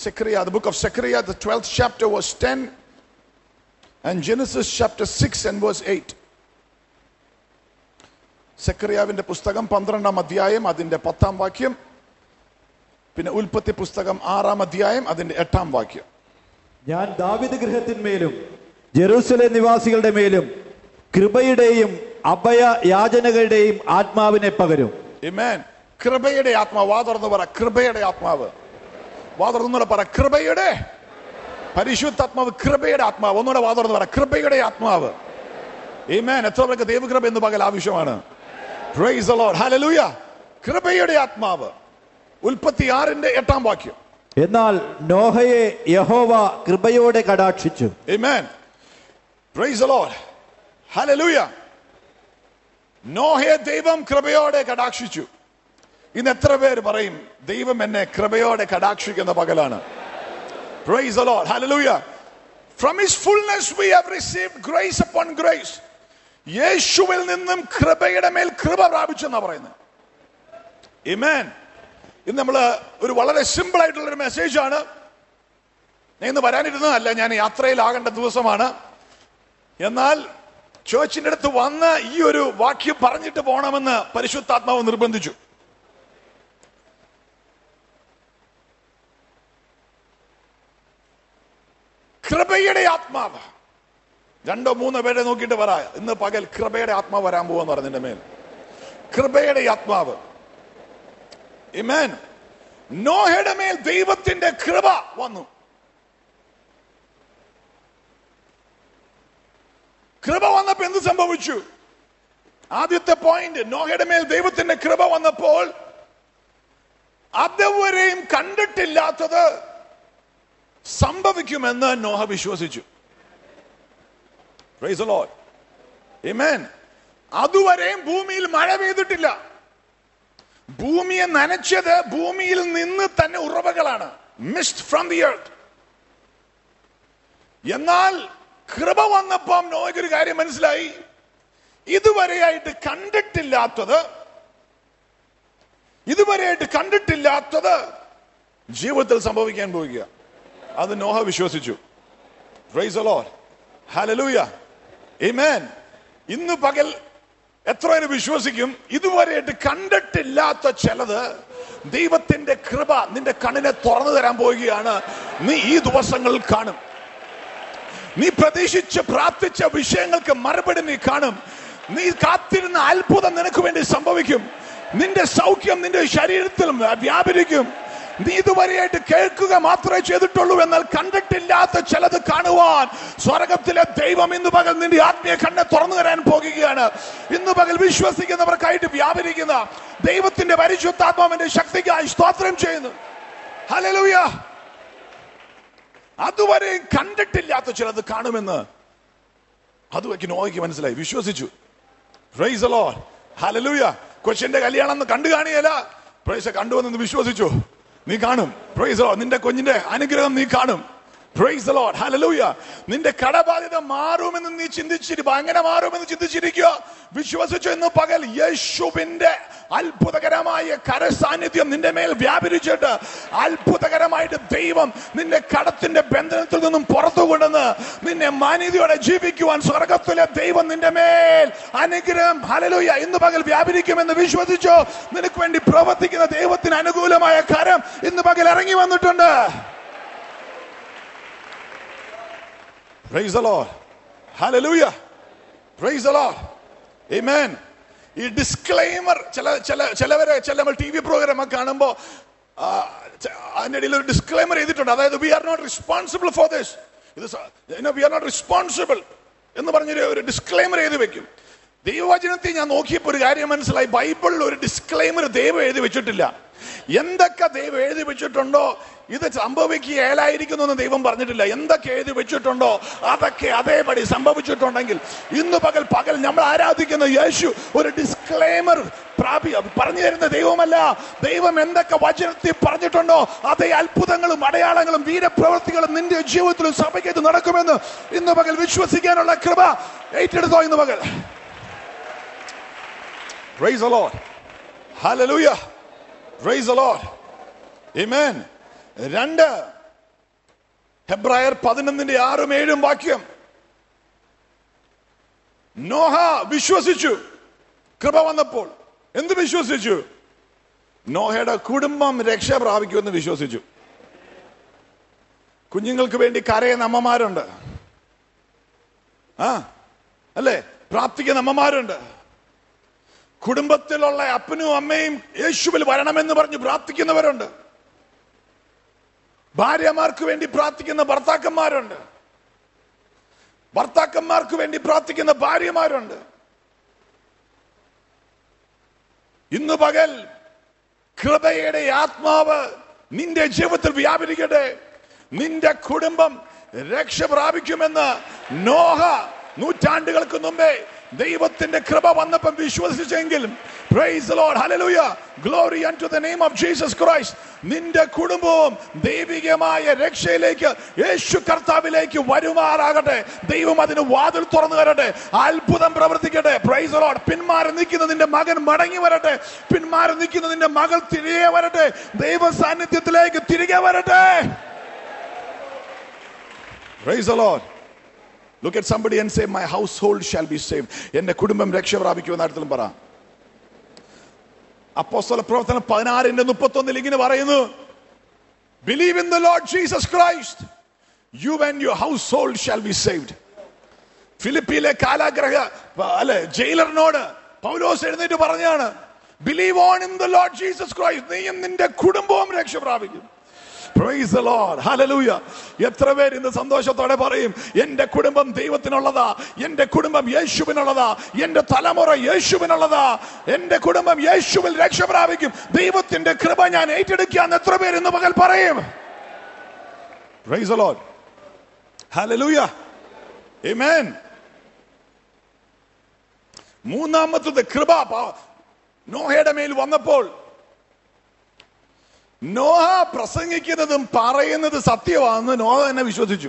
Zechariah, the book of Zechariah, the 12th chapter, verse 10, and Genesis chapter 6 and verse 8. സെക്രിയാവിന്റെ പുസ്തകം പന്ത്രണ്ടാം അധ്യായം അതിന്റെ പത്താം വാക്യം പിന്നെ ഉൽപ്പത്തി പുസ്തകം ആറാം അധ്യായം അതിന്റെ എട്ടാം വാക്യം ഞാൻ ദാവിദ് ഗൃഹത്തിന്മേലും ജെറൂസലേം നിവാസികളുടെ മേലും കൃപയുടെയും അഭയ യാചനകളുടെയും ആത്മാവിനെ പകരും Amen. കൃപയുടെ ആത്മാവ് വാ തുറന്ന് പറ കൃപയുടെ ആത്മാവ് വാ തുറന്ന് പറ കൃപയുടെ പരിശുദ്ധാത്മാവ് കൃപയുടെ ആത്മാവ് ഒന്നുകൂടെ വാ തുറന്ന് പറ കൃപയുടെ ആത്മാവ് Amen. എത്ര പേർക്ക് ദൈവകൃപ എന്ന് പകൽ ആവശ്യമാണ് Praise the Lord. Hallelujah. കൃപയുടെ ആത്മാവ് ഉൽപ്പത്തി ആറിന്റെ എട്ടാം വാക്യം എന്നാൽ നോഹയെ യഹോവ കൃപയോടെ കടാക്ഷിച്ചു Amen. Praise the Lord. Hallelujah. നോഹയെ ദൈവം കൃപയോടെ കടാക്ഷിച്ചു ഇന്ന് എത്ര പേര് പറയും ദൈവം എന്നെ കൃപയോടെ കടാക്ഷിക്കുന്ന പകലാണ് Praise the Lord. Hallelujah. From his fullness we have received grace upon grace. യേശുവിൽ നിന്നും കൃപയുടെ മേൽ കൃപ പ്രാപിച്ചെന്നാ പറയുന്നത് Amen. ഇന്ന് നമ്മൾ ഒരു വളരെ സിമ്പിൾ ആയിട്ടുള്ള ഒരു മെസ്സേജ് ആണ് ഞാൻ ഇന്ന് വരാനിരുന്നതല്ല ഞാൻ യാത്രയിലാകേണ്ട ദിവസമാണ് എന്നാൽ ചേർച്ചിന്റെ അടുത്ത് വന്ന് ഈ ഒരു വാക്യം പറഞ്ഞിട്ട് പോകണമെന്ന് പരിശുദ്ധാത്മാവ് നിർബന്ധിച്ചു കൃപയുടെ ആത്മാവ് രണ്ടോ മൂന്നോ പേരെ നോക്കിയിട്ട് പറ ഇന്ന് പകൽ കൃപയുടെ ആത്മാവ് വരാൻ പോവാന്ന് പറഞ്ഞതിന്റെ മേൽ കൃപയുടെ ആത്മാവ് ഇമേൻ നോഹയുടെ മേൽ ദൈവത്തിന്റെ കൃപ വന്നു കൃപ വന്നപ്പോ എന്ത് സംഭവിച്ചു ആദ്യത്തെ പോയിന്റ് നോഹയുടെ മേൽ ദൈവത്തിന്റെ കൃപ വന്നപ്പോൾ അതുവരെയും കണ്ടിട്ടില്ലാത്തത് സംഭവിക്കുമെന്ന് നോഹ വിശ്വസിച്ചു Praise the Lord. Amen. അതുവരെയും ഭൂമിയിൽ മഴ പെയ്തിട്ടില്ല ഭൂമിയെ നനച്ചത് ഭൂമിയിൽ നിന്ന് തന്നെ ഉറവകളാണ് മിസ്റ്റ് ഫ്രം ദി എർത്ത് എന്നാൽ കൃപ വന്നപ്പം നോയ്ക്ക് ഒരു കാര്യം മനസ്സിലായി ഇതുവരെയായിട്ട് കണ്ടിട്ടില്ലാത്തത് ഇതുവരെയായിട്ട് കണ്ടിട്ടില്ലാത്തത് ജീവിതത്തിൽ സംഭവിക്കാൻ പോവുക അത് നോഹ വിശ്വസിച്ചു Praise the Lord. Hallelujah. Amen. ഇന്ന് പകൽ എത്ര പേര് വിശ്വസിക്കും ഇതുവരെയായിട്ട് കണ്ടിട്ടില്ലാത്ത ചിലത് ദൈവത്തിന്റെ കൃപ നിന്റെ കണ്ണിനെ തുറന്നു തരാൻ പോവുകയാണ് നീ ഈ ദിവസങ്ങളിൽ കാണും നീ പ്രതീക്ഷിച്ച് പ്രാർത്ഥിച്ച വിഷയങ്ങൾക്ക് മറുപടി നീ കാണും നീ കാത്തിരുന്ന അത്ഭുതം നിനക്ക് വേണ്ടി സംഭവിക്കും നിന്റെ സൗഖ്യം നിന്റെ ശരീരത്തിൽ വ്യാപരിക്കും നീ ഇതുവരെയായിട്ട് കേൾക്കുക മാത്രമേ ചെയ്തിട്ടുള്ളൂ എന്നാൽ കണ്ടിട്ടില്ലാത്ത ചിലത് കാണുവാൻ സ്വർഗത്തിലെ ദൈവം ഇന്ന് പകൽ നിന്റെ ആത്മീയ കണ്ണെ തുറന്നു തരാൻ പോകുകയാണ് ഇന്ന് പകൽ വിശ്വസിക്കുന്നവർക്കായിട്ട് വ്യാപരിക്കുന്ന ദൈവത്തിന്റെ പരിശുദ്ധാത്മാവിന്റെ ശക്തിക്കായി സ്തോത്രം ചെയ്യുന്നു ഹല്ലേലൂയ അതുവരെ കണ്ടിട്ടില്ലാത്ത ചിലത് കാണുമെന്ന് അതുവയ്ക്ക് നോയ്ക്ക് മനസ്സിലായി വിശ്വസിച്ചു പ്രൈസ് ലോഡ് ഹലലൂയ കൊച്ചിന്റെ കല്യാണം എന്ന് കണ്ടു കാണിയല്ല പ്രൈസ് കണ്ടുവെന്ന് വിശ്വസിച്ചു നീ കാണും പ്രൈസ് നിന്റെ കുഞ്ഞിന്റെ അനുഗ്രഹം നീ കാണും പ്രൈസ് ലോഡ് ഹലലൂയ നിന്റെ കടബാധ്യത മാറുമെന്ന് നീ ചിന്തിച്ചിരിക്കുക എങ്ങനെ മാറുമെന്ന് ചിന്തിച്ചിരിക്കുക വിശ്വസിച്ചു എന്ന് പകൽ യേശുവിന്റെ അത്ഭുതകരമായ കരസാന്നിധ്യം നിന്റെ മേൽ വ്യാപരിച്ചിട്ട് അത്ഭുതകരമായിട്ട് ദൈവം നിന്റെ കടത്തിന്റെ ബന്ധനത്തിൽ നിന്നും പുറത്തു കൊണ്ടുവന്ന് നിന്നെ മാന്യതയോടെ ജീവിക്കുവാൻ സ്വർഗത്തിലെ ദൈവം നിന്റെ മേൽ അനുഗ്രഹം ഹലലൂയ ഇന്ന് പകൽ വ്യാപരിക്കുമെന്ന് വിശ്വസിച്ചോ നിനക്ക് വേണ്ടി പ്രവർത്തിക്കുന്ന ദൈവത്തിന് അനുകൂലമായ കരം ഇന്ന് പകൽ ഇറങ്ങി വന്നിട്ടുണ്ട് Praise the Lord. Hallelujah. Praise the Lord. Amen. ഈ ഡിസ്ക്ലൈമർ ചില ചില ചിലവരെ ചില നമ്മൾ ടി വി പ്രോഗ്രാം ഒക്കെ കാണുമ്പോൾ അതിൻ്റെ ഇടയിൽ ഒരു ഡിസ്ക്ലൈമർ ചെയ്തിട്ടുണ്ട് അതായത് we are not responsible for this ഇത് വി ആർ നോട്ട് റെസ്പോൺസിബിൾ എന്ന് പറഞ്ഞൊരു ഒരു ഡിസ്ക്ലൈമർ എഴുതി വെക്കും ദൈവവചനത്തിൽ ഞാൻ നോക്കിയപ്പോൾ ഒരു കാര്യം മനസ്സിലായി ബൈബിളിൽ ഒരു ഡിസ്ക്ലൈമർ ദൈവം എഴുതി വെച്ചിട്ടില്ല എന്തൊക്കെ ദൈവം എഴുതി വെച്ചിട്ടുണ്ടോ ഇത് സംഭവിക്കുകയിലായിരിക്കുന്നു എന്ന് ദൈവം പറഞ്ഞിട്ടില്ല എന്തൊക്കെ എഴുതി വെച്ചിട്ടുണ്ടോ അതൊക്കെ അതേപടി സംഭവിച്ചിട്ടുണ്ടെങ്കിൽ ഇന്ന് പകൽ പകൽ നമ്മൾ ആരാധിക്കുന്ന യേശു ഒരു ഡിസ്ക്ലൈമർ പ്രാപി പറഞ്ഞു തരുന്ന ദൈവമല്ല ദൈവം എന്തൊക്കെ വചനത്തിൽ പറഞ്ഞിട്ടുണ്ടോ അതേ അത്ഭുതങ്ങളും അടയാളങ്ങളും വീരപ്രവൃത്തികളും നിന്റെ ജീവിതത്തിലും സഭയ്ക്കത് നടക്കുമെന്ന് ഇന്ന് പകൽ വിശ്വസിക്കാനുള്ള കൃപ ഏറ്റെടുത്തോ ഇന്ന് പകൽ Praise the Lord. Hallelujah. Praise the Lord. Amen. രണ്ട് ഹെബ്രായർ പതിനൊന്നിന്റെ ആറും ഏഴും വാക്യം നോഹ വിശ്വസിച്ചു കൃപ വന്നപ്പോൾ എന്ത് വിശ്വസിച്ചു നോഹയുടെ കുടുംബം രക്ഷ പ്രാപിക്കുമെന്ന് വിശ്വസിച്ചു കുഞ്ഞുങ്ങൾക്ക് വേണ്ടി കരയുന്ന അമ്മമാരുണ്ട് ആ അല്ലേ പ്രാർത്ഥിക്കുന്ന അമ്മമാരുണ്ട് കുടുംബത്തിലുള്ള അപ്പനും അമ്മയും യേശുവിൽ വരണമെന്ന് പറഞ്ഞ് പ്രാർത്ഥിക്കുന്നവരുണ്ട് ഭാര്യമാർക്ക് വേണ്ടി പ്രാർത്ഥിക്കുന്ന ഭർത്താക്കന്മാരുണ്ട് ഭർത്താക്കന്മാർക്ക് വേണ്ടി പ്രാർത്ഥിക്കുന്ന ഭാര്യമാരുണ്ട് ഇന്ന് പകൽ കൃപയുടെ ആത്മാവ് നിന്റെ ജീവിതത്തിൽ വ്യാപരിക്കട്ടെ നിന്റെ കുടുംബം രക്ഷ പ്രാപിക്കുമെന്ന് നോഹ നൂറ്റാണ്ടുകൾക്ക് മുമ്പേ ദൈവത്തിന്റെ കൃപ വന്നപ്പം വിശ്വസിച്ചെങ്കിൽ Praise the Lord. Hallelujah. Glory unto the name of Jesus Christ. നിന്റെ കുടുംബവും ദൈവികമായ രക്ഷയിലേക്ക് യേശു കർത്താവിലേക്ക് വരുമാറാകട്ടെ ദൈവം അതിന് വാതിൽ തുറന്നു തരട്ടെ അത്ഭുതം പ്രവർത്തിക്കട്ടെ പ്രൈസ് ലോഡ് പിന്മാറി നിൽക്കുന്ന നിന്റെ മകൻ മടങ്ങി വരട്ടെ പിന്മാറി നിൽക്കുന്ന നിന്റെ മകൾ തിരികെ വരട്ടെ ദൈവ സാന്നിധ്യത്തിലേക്ക് തിരികെ വരട്ടെ Praise the Lord. Look at somebody and say, My household shall be saved. എന്റെ കുടുംബം രക്ഷ പ്രാപിക്കുമെന്ന് അടുത്തും പറ അപ്പോസ്തല പ്രവർത്തനം പതിനാറിന്റെ മുപ്പത്തൊന്നിൽ ഇങ്ങനെ പറയുന്നു believe in the Lord Jesus Christ you and your ഹൗസ് ഹോൾഡ് ഷാൽ ബി സേവ്ഡ് ഫിലിപ്പിയിലെ കാലാഗ്രഹ അല്ലെ ജയിലറിനോട് പൗലോസ് എഴുന്നേറ്റ് പറഞ്ഞാണ് believe on in the Lord Jesus Christ നീയും നിന്റെ കുടുംബവും രക്ഷ പ്രാപിക്കും Praise the Lord. Hallelujah. എത്ര പേര് ഇന്ന് സന്തോഷത്തോടെ പറയും എന്റെ കുടുംബം ദൈവത്തിനുള്ളതാ എന്റെ കുടുംബം യേശുവിനുള്ളതാ എന്റെ തലമുറ യേശുവിനുള്ളതാ എന്റെ കുടുംബം യേശുവിൽ രക്ഷ പ്രാപിക്കും ദൈവത്തിന്റെ കൃപ ഞാൻ ഏറ്റെടുക്കാന്ന് എത്ര പേര് ഇന്ന് പകൽ പറയും Praise the Lord. Hallelujah. Amen. മൂന്നാമത്തത് കൃപ പ- നോഹയുടെ മേൽ വന്നപ്പോൾ നോഹ പ്രസംഗിക്കുന്നതും പറയുന്നത് സത്യമാണെന്ന് നോഹ തന്നെ വിശ്വസിച്ചു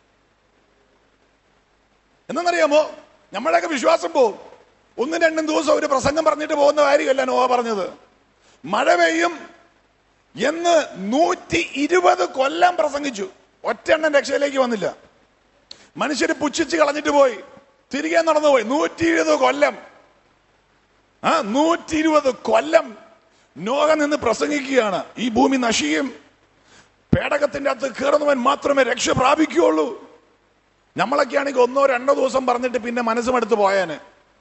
എന്നറിയാമോ നമ്മുടെയൊക്കെ വിശ്വാസം പോവും ഒന്നും രണ്ടും ദിവസം ഒരു പ്രസംഗം പറഞ്ഞിട്ട് പോകുന്ന കാര്യമല്ല നോഹ പറഞ്ഞത് മഴ പെയ്യും എന്ന് നൂറ്റി ഇരുപത് കൊല്ലം പ്രസംഗിച്ചു ഒറ്റെണ്ണം രക്ഷയിലേക്ക് വന്നില്ല മനുഷ്യര് പുച്ഛിച്ച് കളഞ്ഞിട്ട് പോയി തിരികെ നടന്നുപോയി നൂറ്റി ഇരുപത് കൊല്ലം ആ നൂറ്റി ഇരുപത് കൊല്ലം നോഹ നിന്ന് പ്രസംഗിക്കുകയാണ് ഈ ഭൂമി നശിയും പേടകത്തിന്റെ അകത്ത് കയറുന്നവൻ മാത്രമേ രക്ഷ പ്രാപിക്കുകയുള്ളൂ നമ്മളൊക്കെ ആണെങ്കിൽ ഒന്നോ രണ്ടോ ദിവസം പറഞ്ഞിട്ട് പിന്നെ മനസ്സുമെടുത്ത് പോയാന്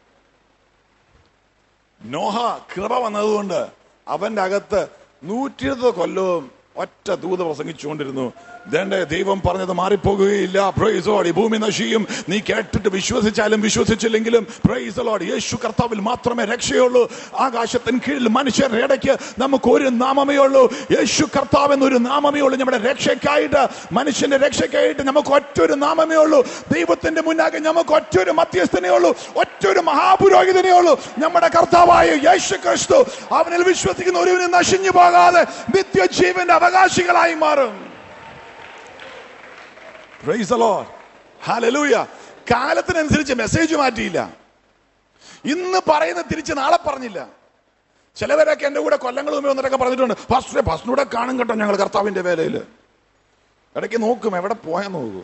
നോഹ കൃപ വന്നതുകൊണ്ട് അവന്റെ അകത്ത് നൂറ്റി ഇരുപത് കൊല്ലവും ഒറ്റ ദൂത പ്രസംഗിച്ചുകൊണ്ടിരുന്നു ദേണ്ട ദൈവം പറഞ്ഞത് മാറിപ്പോകുകയില്ല പ്രൈസ് ലോഡ് ഈ ഭൂമി നശിയും നീ കേട്ടിട്ട് വിശ്വസിച്ചാലും വിശ്വസിച്ചില്ലെങ്കിലും പ്രൈസ് ലോഡ് യേശു കർത്താവിൽ മാത്രമേ രക്ഷയുള്ളൂ ആകാശത്തിന് കീഴിൽ മനുഷ്യരുടെ ഇടയ്ക്ക് നമുക്ക് ഒരു നാമമേ ഉള്ളൂ യേശു കർത്താവ് എന്നൊരു നാമമേ ഉള്ളൂ നമ്മുടെ രക്ഷയ്ക്കായിട്ട് മനുഷ്യന്റെ രക്ഷയ്ക്കായിട്ട് നമുക്ക് ഒറ്റൊരു നാമമേ ഉള്ളൂ ദൈവത്തിന്റെ മുന്നാകെ നമുക്ക് ഒറ്റൊരു മധ്യസ്ഥനേ ഉള്ളൂ ഒറ്റൊരു മഹാപുരോഹിതനേ ഉള്ളൂ നമ്മുടെ കർത്താവായ യേശു ക്രിസ്തു അവനിൽ വിശ്വസിക്കുന്ന ഒരുവിനും നശിഞ്ഞു പോകാതെ നിത്യജീവന്റെ അവകാശികളായി മാറും Praise the Lord. Hallelujah. കാലത്തിനനുസരിച്ച് മെസ്സേജ് മാറ്റിയില്ല ഇന്ന് പറയുന്ന തിരിച്ച് നാളെ പറഞ്ഞില്ല ചിലവരൊക്കെ എന്റെ കൂടെ കൊല്ലങ്ങൾ മുമ്പേ വന്നിട്ടൊക്കെ പറഞ്ഞിട്ടുണ്ട് ഫസ്റ്റ് ഫസ്റ്റിനൂടെ കാണും കേട്ടോ ഞങ്ങൾ കർത്താവിന്റെ വേലയിൽ ഇടയ്ക്ക് നോക്കും എവിടെ പോയാൽ നോക്കൂ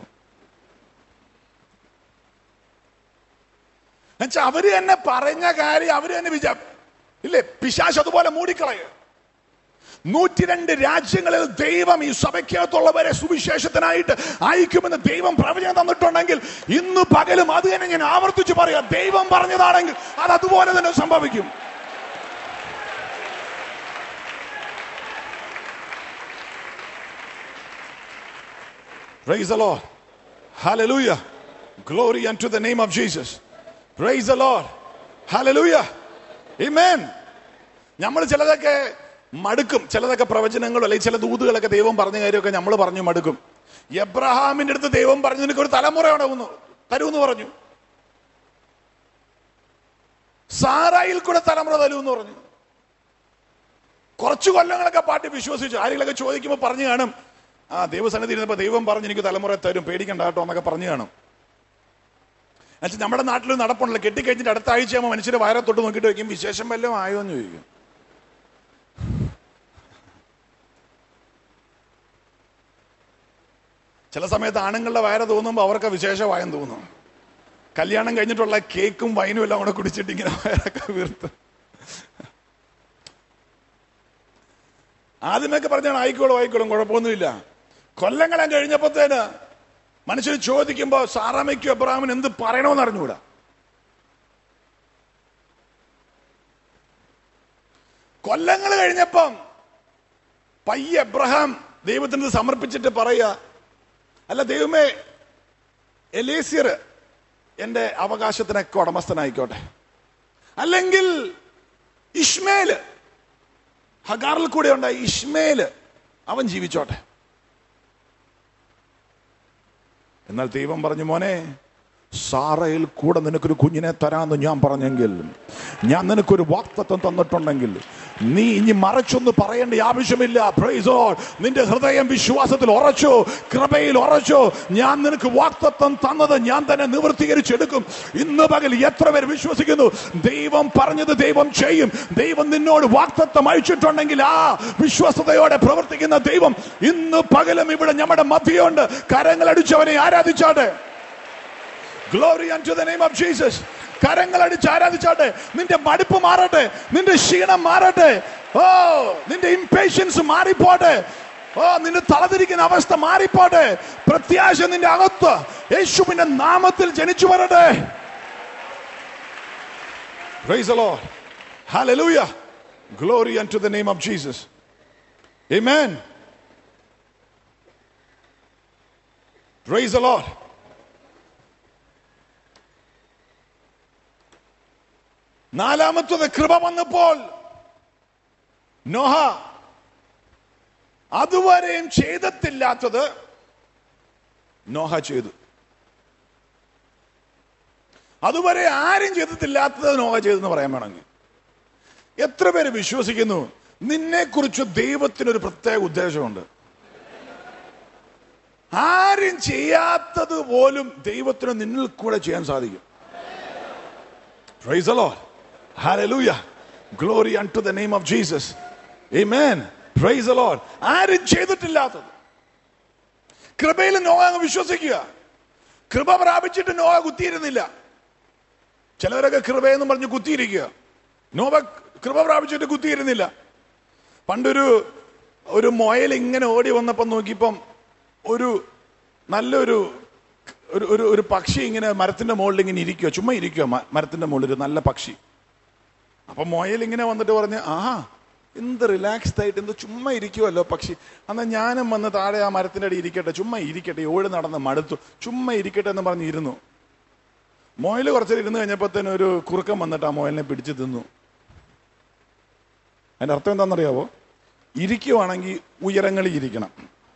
എന്നുവെച്ചാ അവര് തന്നെ പറഞ്ഞ കാര്യം അവര് തന്നെ വിചാ ഇല്ലേ പിശാശ് അതുപോലെ മൂടിക്കളയുക നൂറ്റിരണ്ട് രാജ്യങ്ങളിൽ ദൈവം ഈ സഭയ്ക്കകത്തുള്ളവരെ സുവിശേഷത്തിനായിട്ട് അയക്കുമെന്ന് ദൈവം പ്രവചനം തന്നിട്ടുണ്ടെങ്കിൽ ഇന്ന് പകലും അത് തന്നെ ഞാൻ ആവർത്തിച്ച് പറയാം ദൈവം പറഞ്ഞതാണെങ്കിൽ അത് അതുപോലെ തന്നെ സംഭവിക്കും Praise the Lord. Hallelujah. Glory unto the name of Jesus. Praise the Lord. Hallelujah. Amen. നമ്മൾ ചിലതൊക്കെ മടുക്കും ചിലതൊക്കെ പ്രവചനങ്ങളോ അല്ലെങ്കിൽ ചില ദൂതുകളൊക്കെ ദൈവം പറഞ്ഞ കാര്യമൊക്കെ നമ്മൾ പറഞ്ഞു മടുക്കും എബ്രഹാമിന്റെ അടുത്ത് ദൈവം പറഞ്ഞു നിനക്ക് ഒരു തലമുറ ഉണ്ടാവുന്നു തരുമെന്ന് പറഞ്ഞു സാറായിൽ കൂടെ തലമുറ തരുമെന്ന് പറഞ്ഞു കുറച്ചു കൊല്ലങ്ങളൊക്കെ പാട്ടി വിശ്വസിച്ചു ആരെങ്കിലൊക്കെ ചോദിക്കുമ്പോൾ പറഞ്ഞു കാണും ആ ദൈവസന്നിധി ഇരുന്നപ്പോ ദൈവം പറഞ്ഞു എനിക്ക് തലമുറ തരും പേടിക്കണ്ട കേട്ടോ എന്നൊക്കെ പറഞ്ഞു കാണും എന്നുവെച്ചാൽ നമ്മുടെ നാട്ടിൽ നടപ്പുണ്ടല്ലോ കെട്ടിക്കഴിഞ്ഞിട്ട് അടുത്ത ആഴ്ചയാകുമ്പോൾ മനുഷ്യരെ വയറെ തൊട്ട് നോക്കിയിട്ട് വയ്ക്കും വിശേഷം വല്ലതും ആയോ എന്ന് ചോദിക്കും ചില സമയത്ത് ആണുങ്ങളുടെ വയറ് തോന്നുമ്പോൾ അവർക്ക് വിശേഷമായെന്ന് തോന്നും കല്യാണം കഴിഞ്ഞിട്ടുള്ള കേക്കും വൈനും എല്ലാം കൂടെ കുടിച്ചിട്ട് ഇങ്ങനെ വയറൊക്കെ വീർത്ത് ആദ്യമൊക്കെ പറഞ്ഞാണ് ആയിക്കോളും ആയിക്കോളും കുഴപ്പമൊന്നുമില്ല കൊല്ലങ്ങളെ കഴിഞ്ഞപ്പോഴത്തേന് മനുഷ്യർ ചോദിക്കുമ്പോ സാറാമയ്ക്കും അബ്രാമിന് എന്ത് പറയണമെന്ന് അറിഞ്ഞുകൂടാ കൊല്ലങ്ങൾ കഴിഞ്ഞപ്പം പയ്യെ എബ്രഹാം ദൈവത്തിന് സമർപ്പിച്ചിട്ട് പറയുക അല്ല ദൈവമേ എലീസിയർ എന്റെ അവകാശത്തിനൊക്കെ ഉടമസ്ഥനായിക്കോട്ടെ അല്ലെങ്കിൽ ഇഷ്മേല് ഹഗാറിൽ കൂടെ ഉണ്ടായി ഇഷ്മേല് അവൻ ജീവിച്ചോട്ടെ എന്നാൽ ദൈവം പറഞ്ഞു മോനെ സാറയിൽ കൂടെ നിനക്കൊരു കുഞ്ഞിനെ തരാമെന്ന് ഞാൻ പറഞ്ഞെങ്കിൽ ഞാൻ നിനക്കൊരു വാക്തത്വം തന്നിട്ടുണ്ടെങ്കിൽ നീ ഇനി മറച്ചൊന്ന് പറയേണ്ട ആവശ്യമില്ല Praise the Lord. നിന്റെ ഹൃദയം വിശ്വാസത്തിൽ ഉറച്ചു കൃപയിൽ ഉറച്ചു ഞാൻ നിനക്ക് വാക്തത്വം തന്നത് ഞാൻ തന്നെ നിവൃത്തീകരിച്ചെടുക്കും ഇന്ന് പകൽ എത്ര പേർ വിശ്വസിക്കുന്നു ദൈവം പറഞ്ഞത് ദൈവം ചെയ്യും ദൈവം നിന്നോട് വാക്തത്വം അയച്ചിട്ടുണ്ടെങ്കിൽ ആ വിശ്വസതയോടെ പ്രവർത്തിക്കുന്ന ദൈവം ഇന്ന് പകലും ഇവിടെ നമ്മുടെ മധ്യയുണ്ട് കരങ്ങളടിച്ചവനെ ആരാധിച്ചാട്ടെ glory unto the name of Jesus കരങ്ങൾ അടിച്ച് ആരാധിച്ചാട്ടെ നിന്റെ മടുപ്പ് മാറട്ടെ നിന്റെ ക്ഷീണം മാറട്ടെ ഓ നിന്റെ ഇംപേഷ്യൻസ് മാറിപ്പോട്ടെ ഓ നിന്റെ തളതിരിക്കുന്ന അവസ്ഥ മാറിപ്പോട്ടെ പ്രത്യാശ നിന്റെ അകത്ത് യേശുവിന്റെ നാമത്തിൽ ജനിച്ചു വരട്ടെ Praise the Lord. Hallelujah. Glory unto the name of Jesus. Amen. Praise the Lord. നാലാമത്തത് കൃപ വന്നപ്പോൾ നോഹ അതുവരെയും ചെയ്തിട്ടില്ലാത്തത് നോഹ ചെയ്തു അതുവരെ ആരും ചെയ്തിട്ടില്ലാത്തത് നോഹ ചെയ്തെന്ന് പറയാൻ വേണമെങ്കിൽ എത്ര പേര് വിശ്വസിക്കുന്നു നിന്നെ കുറിച്ച് ദൈവത്തിനൊരു പ്രത്യേക ഉദ്ദേശമുണ്ട് ആരും ചെയ്യാത്തത് പോലും ദൈവത്തിന് നിന്നിൽ കൂടെ ചെയ്യാൻ സാധിക്കും Praise the Lord. Hallelujah. Glory unto the name of Jesus. Amen. Praise the Lord. ആരും ചെയ്തിട്ടില്ലാത്തത് കൃപയിൽ നോഹ അങ്ങ് വിശ്വസിക്കുക കൃപ പ്രാപിച്ചിട്ട് നോഹ കുത്തിയിരുന്നില്ല ചിലവരൊക്കെ കൃപയെന്ന് പറഞ്ഞ് കുത്തിയിരിക്കുക നോവ കൃപ പ്രാപിച്ചിട്ട് കുത്തിയിരുന്നില്ല പണ്ടൊരു ഒരു മൊയൽ ഇങ്ങനെ ഓടി വന്നപ്പം നോക്കിയപ്പം ഒരു നല്ലൊരു ഒരു ഒരു ഒരു പക്ഷി ഇങ്ങനെ മരത്തിന്റെ മുകളിൽ ഇങ്ങനെ ഇരിക്കുക ചുമ്മാ ഇരിക്കുക മരത്തിന്റെ മുകളിൽ ഒരു നല്ല പക്ഷി അപ്പൊ മൊയൽ ഇങ്ങനെ വന്നിട്ട് പറഞ്ഞ് ആ എന്ത് റിലാക്സ്ഡ് ആയിട്ട് എന്ത് ചുമ്മാ ഇരിക്കുമല്ലോ പക്ഷി എന്നാ ഞാനും വന്ന് താഴെ ആ മരത്തിന്റെ അടി ഇരിക്കട്ടെ ചുമ്മാ ഇരിക്കട്ടെ ഓടി നടന്ന് മടുത്തു ചുമ്മാ ഇരിക്കട്ടെ എന്ന് പറഞ്ഞ് ഇരുന്നു മൊയൽ കുറച്ചേരം ഇരുന്ന് കഴിഞ്ഞപ്പോഴത്തേനും ഒരു കുറുക്കം വന്നിട്ട് ആ മൊയലിനെ പിടിച്ചു തിന്നു അതിന്റെ അർത്ഥം എന്താണെന്നറിയാവോ ഇരിക്കുവാണെങ്കിൽ ഉയരങ്ങളിൽ ഇരിക്കണം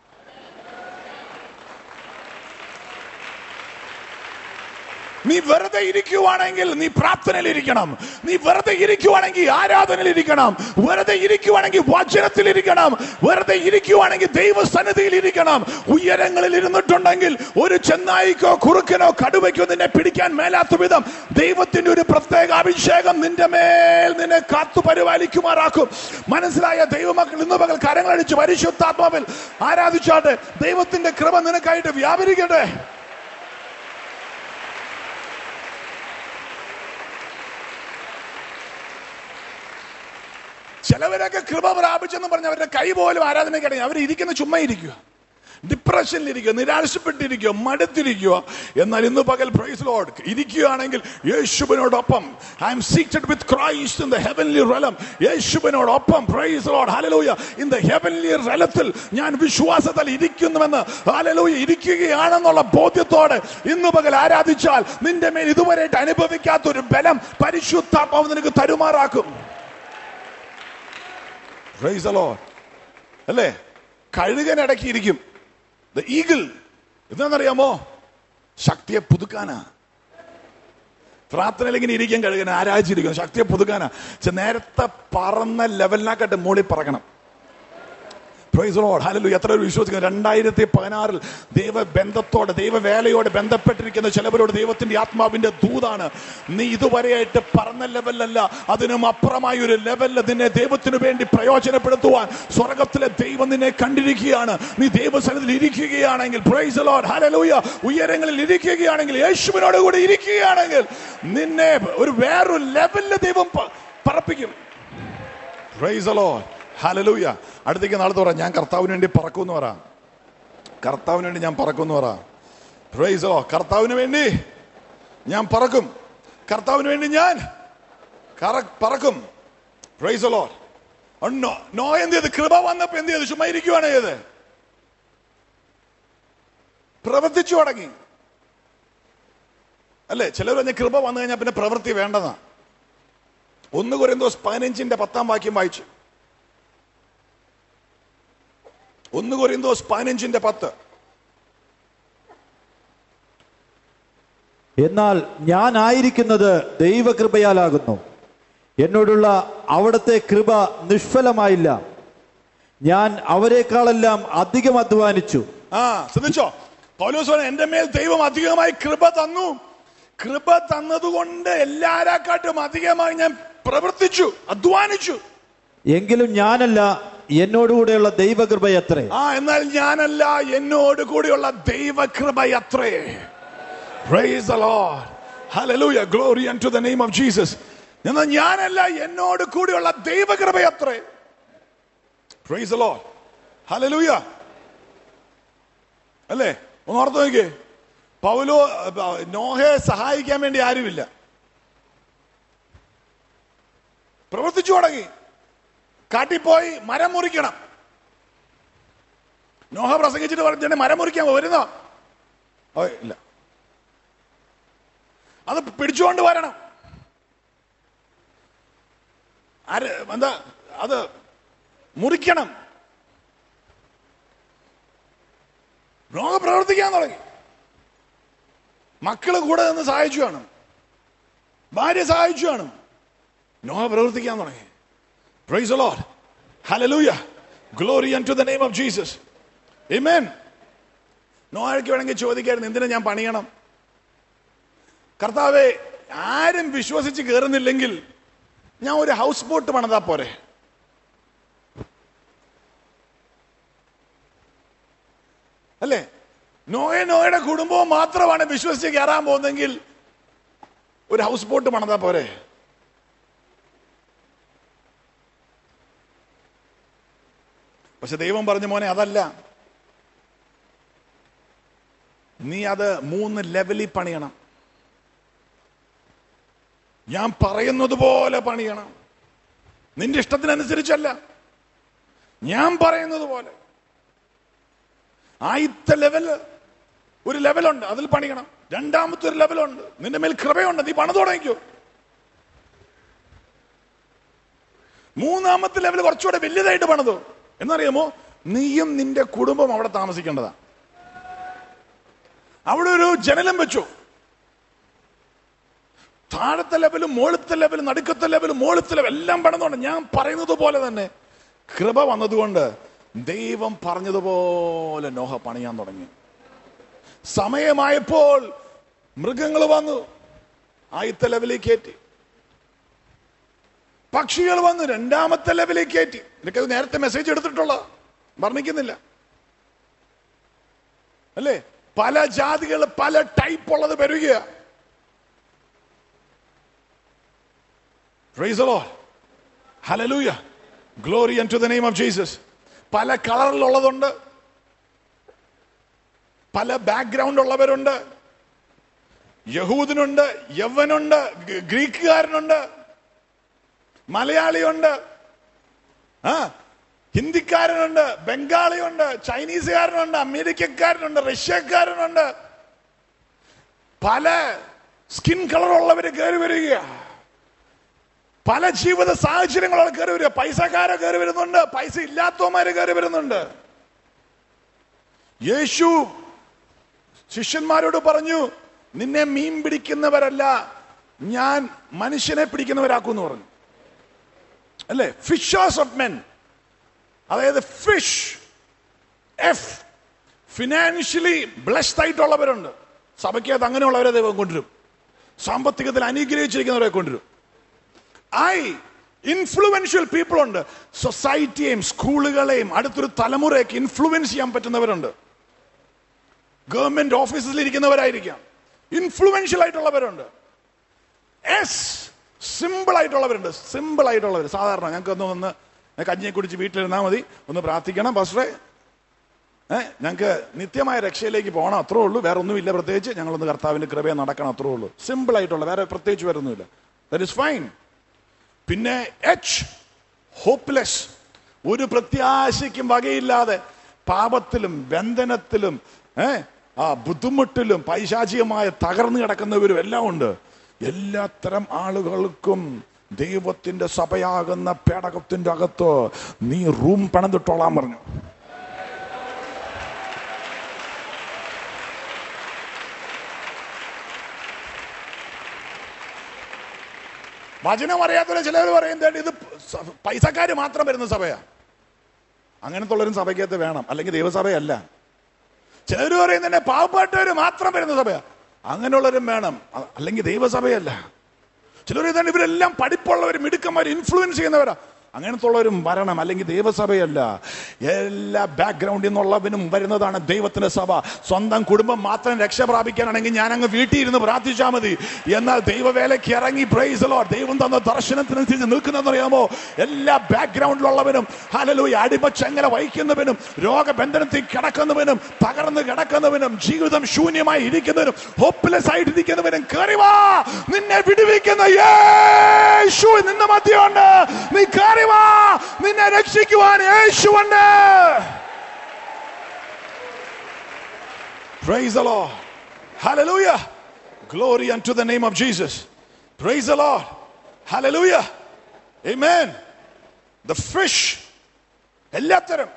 നീ വെറുതെ ഇരിക്കുവാണെങ്കിൽ നീ പ്രാർത്ഥനയിൽ ഇരിക്കണം നീ വെറുതെ ഇരിക്കുവാണെങ്കിൽ ആരാധനയിൽ ഇരിക്കണം വെറുതെ ഇരിക്കുവാണെങ്കിൽ വചനത്തിൽ ഇരിക്കണം വെറുതെ ഇരിക്കുവാണെങ്കിൽ ദൈവസന്നിധിയിൽ ഇരിക്കണം ഉയരങ്ങളിൽ ഇരുന്നിട്ടുണ്ടെങ്കിൽ ഒരു ചെന്നായിക്കോ കുറുക്കനോ കടുവയ്ക്കോ നിന്നെ പിടിക്കാൻ മേലാത്ത വിധം ദൈവത്തിന്റെ ഒരു പ്രത്യേക അഭിഷേകം നിന്റെ മേൽ നിന്നെ കാത്തു പരിപാലിക്കുമാറാക്കും മനസ്സിലായ ദൈവമക്കൾ ഇന്ന് പകൽ കരങ്ങളടിച്ച് പരിശുദ്ധാത്മാവിൽ ആരാധിച്ചാട്ടെ ദൈവത്തിന്റെ കൃപ നിനക്കായിട്ട് വ്യാപരിക്കട്ടെ ചിലവരൊക്കെ കൃപ പ്രാപിച്ചെന്ന് പറഞ്ഞ് അവരുടെ കൈ പോലും ആരാധനയ്ക്കിടങ്ങി അവർ ഇരിക്കുന്ന ചുമ്മാ ഇരിക്കുക ഡിപ്രഷനിലിരിക്കുക നിരാശപ്പെട്ടിരിക്കുക മടുത്തിരിക്കുക എന്നാൽ ഇന്ന് പകൽ പ്രൈസ് ലോഡ് ഇരിക്കുകയാണെങ്കിൽ യേശുവിനോടൊപ്പം I am seated with Christ in the heavenly realm യേശുവിനോടൊപ്പം praise Lord hallelujah in the heavenly റലത്തിൽ ഞാൻ വിശ്വാസത്തിൽ ഇരിക്കുന്നുവെന്ന് ഹലലൂയ ഇരിക്കുകയാണെന്നുള്ള ബോധ്യത്തോടെ ഇന്ന് പകൽ ആരാധിച്ചാൽ നിന്റെ മേൽ ഇതുവരെയായിട്ട് അനുഭവിക്കാത്ത ഒരു ബലം പരിശുദ്ധാത്മാവ് നിനക്ക് തരുമാറാക്കും Praise the Lord. അല്ലേ കഴുകൻ ഇടയ്ക്കിരിക്കും ദ ഈഗിൾ എന്താണെന്നറിയാമോ ശക്തിയെ പുതുക്കാനാ പ്രാർത്ഥനയിൽ ഇങ്ങനെ ഇരിക്കാൻ കഴുകൻ ആരാധിച്ചിരിക്കുന്നു ശക്തിയെ പുതുക്കാനാ പക്ഷെ നേരത്തെ പറന്ന ലെവലിനാക്കട്ടെ മുകളിൽ പറക്കണം പ്രൈസ് ലോഡ് ഹലലു എത്ര പേര് വിശ്വസിക്കുന്നു രണ്ടായിരത്തി പതിനാറിൽ ദൈവബന്ധത്തോടെ ദൈവവേലയോടെ ബന്ധപ്പെട്ടിരിക്കുന്ന ചിലവരോട് ദൈവത്തിന്റെ ആത്മാവിന്റെ ദൂതാണ് നീ ഇതുവരെയായിട്ട് പറഞ്ഞ ലെവലല്ല അതിനും അപ്പുറമായ ഒരു ലെവലിൽ നിന്നെ ദൈവത്തിനു വേണ്ടി പ്രയോജനപ്പെടുത്തുവാൻ സ്വർഗത്തിലെ ദൈവം നിന്നെ കണ്ടിരിക്കുകയാണ് നീ ദൈവസനത്തിൽ ഇരിക്കുകയാണെങ്കിൽ പ്രൈസ് ലോഡ് ഹലലൂയ ഉയരങ്ങളിൽ ഇരിക്കുകയാണെങ്കിൽ യേശുവിനോട് കൂടി ഇരിക്കുകയാണെങ്കിൽ നിന്നെ ഒരു വേറൊരു ലെവലിൽ ദൈവം പ- പറപ്പിക്കും പ്രൈസ് ലോഡ് ഹലലൂയ അടുത്തേക്ക് നാളത്തെ പറ ഞാൻ കർത്താവിന് വേണ്ടി പറക്കുമെന്ന് പറ കർത്താവിന് വേണ്ടി ഞാൻ പറക്കുമെന്ന് പറ പ്രൈസ് ലോ കർത്താവിന് വേണ്ടി ഞാൻ പറക്കും കർത്താവിന് വേണ്ടി ഞാൻ കറ- പറക്കും പ്രൈസ് ലോ നോ നോ എന്ത് ചെയ്ത് കൃപ വന്നപ്പോ എന്ത് ചെയ്ത് ചുമ്മാ ഇരിക്കുവാണ് ചെയ്ത് പ്രവർത്തിച്ചു തുടങ്ങി അല്ലേ ചിലർ പറഞ്ഞ കൃപ വന്നു കഴിഞ്ഞാൽ പിന്നെ പ്രവൃത്തി വേണ്ടതാ ഒന്ന് കുരന്തോസ് പതിനഞ്ചിന്റെ പത്താം വാക്യം വായിച്ചു ഒന്ന് കൊരിന്തോസ് പതിനഞ്ചിന്റെ പത്ത് എന്നാൽ ഞാൻ ആയിരിക്കുന്നത് ദൈവകൃപയാലാകുന്നു എന്നോടുള്ള അവിടുത്തെ കൃപ നിഷ്ഫലമായില്ല ഞാൻ അവരെക്കാളെല്ലാം അധികം അധ്വാനിച്ചു ആ ശ്രദ്ധിച്ചോ പൗലോസ് പറഞ്ഞു, എന്റെ മേൽ ദൈവം അധികമായി കൃപ തന്നു കൃപ തന്നതുകൊണ്ട് എല്ലാരെക്കാട്ടും അധികമായി ഞാൻ പ്രവർത്തിച്ചു അധ്വാനിച്ചു എങ്കിലും ഞാനല്ല എന്നോടുകൂടെയുള്ള ദൈവകൃപയത്രേ ആ എന്നാൽ ഞാനല്ല എന്നോട് കൂടിയുള്ള ദൈവകൃപ അത്രേ Praise the Lord. Hallelujah. Glory unto the name of Jesus. എന്നാൽ ഞാനല്ല എന്നോട് കൂടിയുള്ള ദൈവകൃപ അത്രേ Praise the Lord. Hallelujah. അല്ലേ ഒന്ന് ഓർത്ത് നോക്കിയേ പൗലോ അഹ് നോഹയെ സഹായിക്കാൻ വേണ്ടി ആരുമില്ല പ്രവർത്തിച്ചു തുടങ്ങി കാട്ടിപ്പോയി മരം മുറിക്കണം നോഹ പ്രസംഗിച്ചിട്ട് പറഞ്ഞേ മരം മുറിക്കാൻ വരുന്നോ ഓ ഇല്ല അത് പിടിച്ചുകൊണ്ട് വരണം ആര് എന്താ അത് മുറിക്കണം നോഹ പ്രവർത്തിക്കാൻ തുടങ്ങി മക്കള് കൂടെ നിന്ന് സഹായിച്ചു കാണും ഭാര്യ സഹായിച്ചു കാണും നോഹ പ്രവർത്തിക്കാൻ തുടങ്ങി Praise the Lord. Hallelujah. Glory unto the name of Jesus. Amen. നോഹയ്ക്ക് വേണമെങ്കിൽ ചോദിക്കായിരുന്നു എന്തിനാ ഞാൻ പണിയണം കർത്താവെ ആരും വിശ്വസിച്ച് കയറുന്നില്ലെങ്കിൽ ഞാൻ ഒരു ഹൗസ് ബോട്ട് പണിതാ പോരെ അല്ലേ നോയ നോയുടെ കുടുംബവും മാത്രമാണ് വിശ്വസിച്ച് കയറാൻ പോകുന്നെങ്കിൽ ഒരു ഹൗസ് ബോട്ട് പണിതാ പോരെ പക്ഷെ ദൈവം പറഞ്ഞു മോനെ അതല്ല നീ അത് മൂന്ന് ലെവലിൽ പണിയണം ഞാൻ പറയുന്നത് പോലെ പണിയണം നിന്റെ ഇഷ്ടത്തിനനുസരിച്ചല്ല ഞാൻ പറയുന്നത് പോലെ ആദ്യത്തെ ലെവല് ഒരു ലെവലുണ്ട് അതിൽ പണിയണം രണ്ടാമത്തെ ഒരു ലെവലുണ്ട് നിന്റെ മേൽ കൃപയുണ്ട് നീ പണിത് തുടങ്ങിക്കോ മൂന്നാമത്തെ ലെവൽ കുറച്ചുകൂടെ വലിയതായിട്ട് പണിതു എന്നറിയാമോ നീയും നിന്റെ കുടുംബം അവിടെ താമസിക്കേണ്ടതാ അവിടെ ഒരു ജനലം വെച്ചു താഴത്തെ ലെവലും മുകളിലത്തെ ലെവലും നടുക്കത്തെ ലെവലും മുകളിലത്തെ ലെവൽ എല്ലാം പണിതുകൊണ്ട് ഞാൻ പറയുന്നത് പോലെ തന്നെ കൃപ വന്നതുകൊണ്ട് ദൈവം പറഞ്ഞതുപോലെ നോഹ പണിയാൻ തുടങ്ങി സമയമായപ്പോൾ മൃഗങ്ങൾ വന്നു ആദ്യത്തെ ലെവലിൽ കയറ്റി പക്ഷികൾ വന്നു രണ്ടാമത്തെ ലെവലിൽ കയറ്റി ഇതൊക്കെ നേരത്തെ മെസ്സേജ് എടുത്തിട്ടുള്ള വർണ്ണിക്കുന്നില്ല അല്ലേ പല ജാതികൾ പല ടൈപ്പ് ഉള്ളത് വരിക hallelujah glory to the name of Jesus പല കളറിലുള്ളതുണ്ട് പല ബാക്ക്ഗ്രൗണ്ട് ഉള്ളവരുണ്ട് യഹൂദനുണ്ട് യവനുണ്ട് ഗ് ഗ്രീക്കുകാരനുണ്ട് മലയാളിയുണ്ട് ആ ഹിന്ദിക്കാരനുണ്ട് ബംഗാളിയുണ്ട് ചൈനീസുകാരനുണ്ട് അമേരിക്കക്കാരനുണ്ട് റഷ്യക്കാരനുണ്ട് പല സ്കിൻ കളർ ഉള്ളവര് കയറി വരിക പല ജീവിത സാഹചര്യങ്ങളുള്ള കയറി വരിക പൈസക്കാരെ കയറി വരുന്നുണ്ട് പൈസ ഇല്ലാത്തവന്മാര് കയറി വരുന്നുണ്ട് യേശു ശിഷ്യന്മാരോട് പറഞ്ഞു നിന്നെ മീൻ പിടിക്കുന്നവരല്ല ഞാൻ മനുഷ്യനെ പിടിക്കുന്നവരാക്കും പറഞ്ഞു അല്ലേ ഫിഷേഴ്സ് ഓഫ് മെൻ അതായത് ഫിഷ് എഫ് ഫിനാൻഷ്യലി ബ്ലെസ്ഡ് ആയിട്ടുള്ളവരുണ്ട് സഭയ്ക്കകത്ത് അങ്ങനെയുള്ളവരെ ദൈവം കൊണ്ടുവരും സാമ്പത്തികത്തിൽ അനുഗ്രഹിച്ചിരിക്കുന്നവരെ കൊണ്ടുവരും ഐ ഇൻഫ്ലുവൻഷ്യൽ പീപ്പിൾ ഉണ്ട് സൊസൈറ്റിയെയും സ്കൂളുകളെയും അടുത്തൊരു തലമുറയൊക്കെ ഇൻഫ്ലുവൻസ് ചെയ്യാൻ പറ്റുന്നവരുണ്ട് ഗവൺമെന്റ് ഓഫീസിൽ ഇരിക്കുന്നവരായിരിക്കാം ഇൻഫ്ലുവൻഷ്യൽ ആയിട്ടുള്ളവരുണ്ട് എസ് സിമ്പിൾ ആയിട്ടുള്ളവരുണ്ട് സിമ്പിൾ ആയിട്ടുള്ളവർ സാധാരണ ഞങ്ങൾക്ക് ഒന്ന് ഒന്ന് കഞ്ഞിയെ കുടിച്ച് വീട്ടിലിരുന്നാൽ മതി ഒന്ന് പ്രാർത്ഥിക്കണം പാസ്റ്ററെ ഏഹ് ഞങ്ങൾക്ക് നിത്യമായ രക്ഷയിലേക്ക് പോകണം അത്രേ ഉള്ളൂ വേറെ ഒന്നുമില്ല പ്രത്യേകിച്ച് ഞങ്ങളൊന്ന് കർത്താവിന്റെ കൃപയെ നടക്കണം അത്രേ ഉള്ളൂ സിമ്പിൾ ആയിട്ടുള്ള വേറെ പ്രത്യേകിച്ച് വേറെ ഒന്നുമില്ല ദറ്റ് ഇസ് ഫൈൻ പിന്നെ എച്ച് ഹോപ്പ്ലെസ് ഒരു പ്രത്യാശയ്ക്കും വകയില്ലാതെ പാപത്തിലും ബന്ധനത്തിലും ഏ ആ ബുദ്ധിമുട്ടിലും പൈശാചികമായ തകർന്നു കിടക്കുന്നവരും എല്ലാം ഉണ്ട് എല്ലാത്തരം ആളുകൾക്കും ദൈവത്തിന്റെ സഭയാകുന്ന പേടകത്തിന്റെ അകത്ത് നീ റൂം പണിതിട്ടോളാൻ പറഞ്ഞു വചനം അറിയാത്തവരെ ചിലർ പറയുന്നത് ഇത് സ- പൈസക്കാര് മാത്രം വരുന്ന സഭയാ അങ്ങനത്തെ ഉള്ളൊരു സഭയ്ക്കകത്ത് വേണം അല്ലെങ്കിൽ ദൈവസഭയല്ല ചിലർ പറയുന്നത് പാവപ്പെട്ടവര് മാത്രം വരുന്ന സഭയാ അങ്ങനെയുള്ളവരും വേണം അ- അല്ലെങ്കിൽ ദൈവസഭയല്ല ചിലർ ഇതാണ് ഇവരെല്ലാം പഠിപ്പുള്ളവർ മിടുക്കന്മാർ ഇൻഫ്ലുവൻസ് ചെയ്യുന്നവരാ അങ്ങനത്തെ ഉള്ളവരും വരണം അല്ലെങ്കിൽ ദൈവസഭയല്ല എല്ലാ ബാക്ക്ഗ്രൗണ്ടിൽ നിന്നുള്ളവനും വരുന്നതാണ് ദൈവത്തിന്റെ സഭ സ്വന്തം കുടുംബം മാത്രം രക്ഷ പ്രാപിക്കാനാണെങ്കിൽ ഞാൻ അങ്ങ് വീട്ടിൽ ഇരുന്ന് പ്രാർത്ഥിച്ചാൽ മതി എന്നാൽ ദൈവവേലയ്ക്ക് ഇറങ്ങി പ്രൈസലോ ദൈവം തന്ന ദർശനത്തിനനുസരിച്ച് നിൽക്കുന്നതെന്നറിയാമോ എല്ലാ ബാക്ക്ഗ്രൗണ്ടിലുള്ളവനും ഹലലൂയ അടിമച്ചങ്ങല വഹിക്കുന്നവനും രോഗബന്ധനത്തിൽ കിടക്കുന്നവനും തകർന്ന് കിടക്കുന്നവനും ജീവിതം ശൂന്യമായി ഇരിക്കുന്നവനും ഹോപ്പ്ലെസ് ആയിട്ടിരിക്കുന്നവനും കയറി വാ നിന്നെ വിടുവിക്കുന്ന യേശു നിന്റെ മധ്യമുണ്ട് നീ കയറി വാ നിന്നെ രക്ഷിക്കുവാൻ യേശുവുണ്ട് Praise the Lord. Hallelujah. Glory unto the name of Jesus. Praise the Lord. Hallelujah. Amen. The fish. എല്ലാത്തരം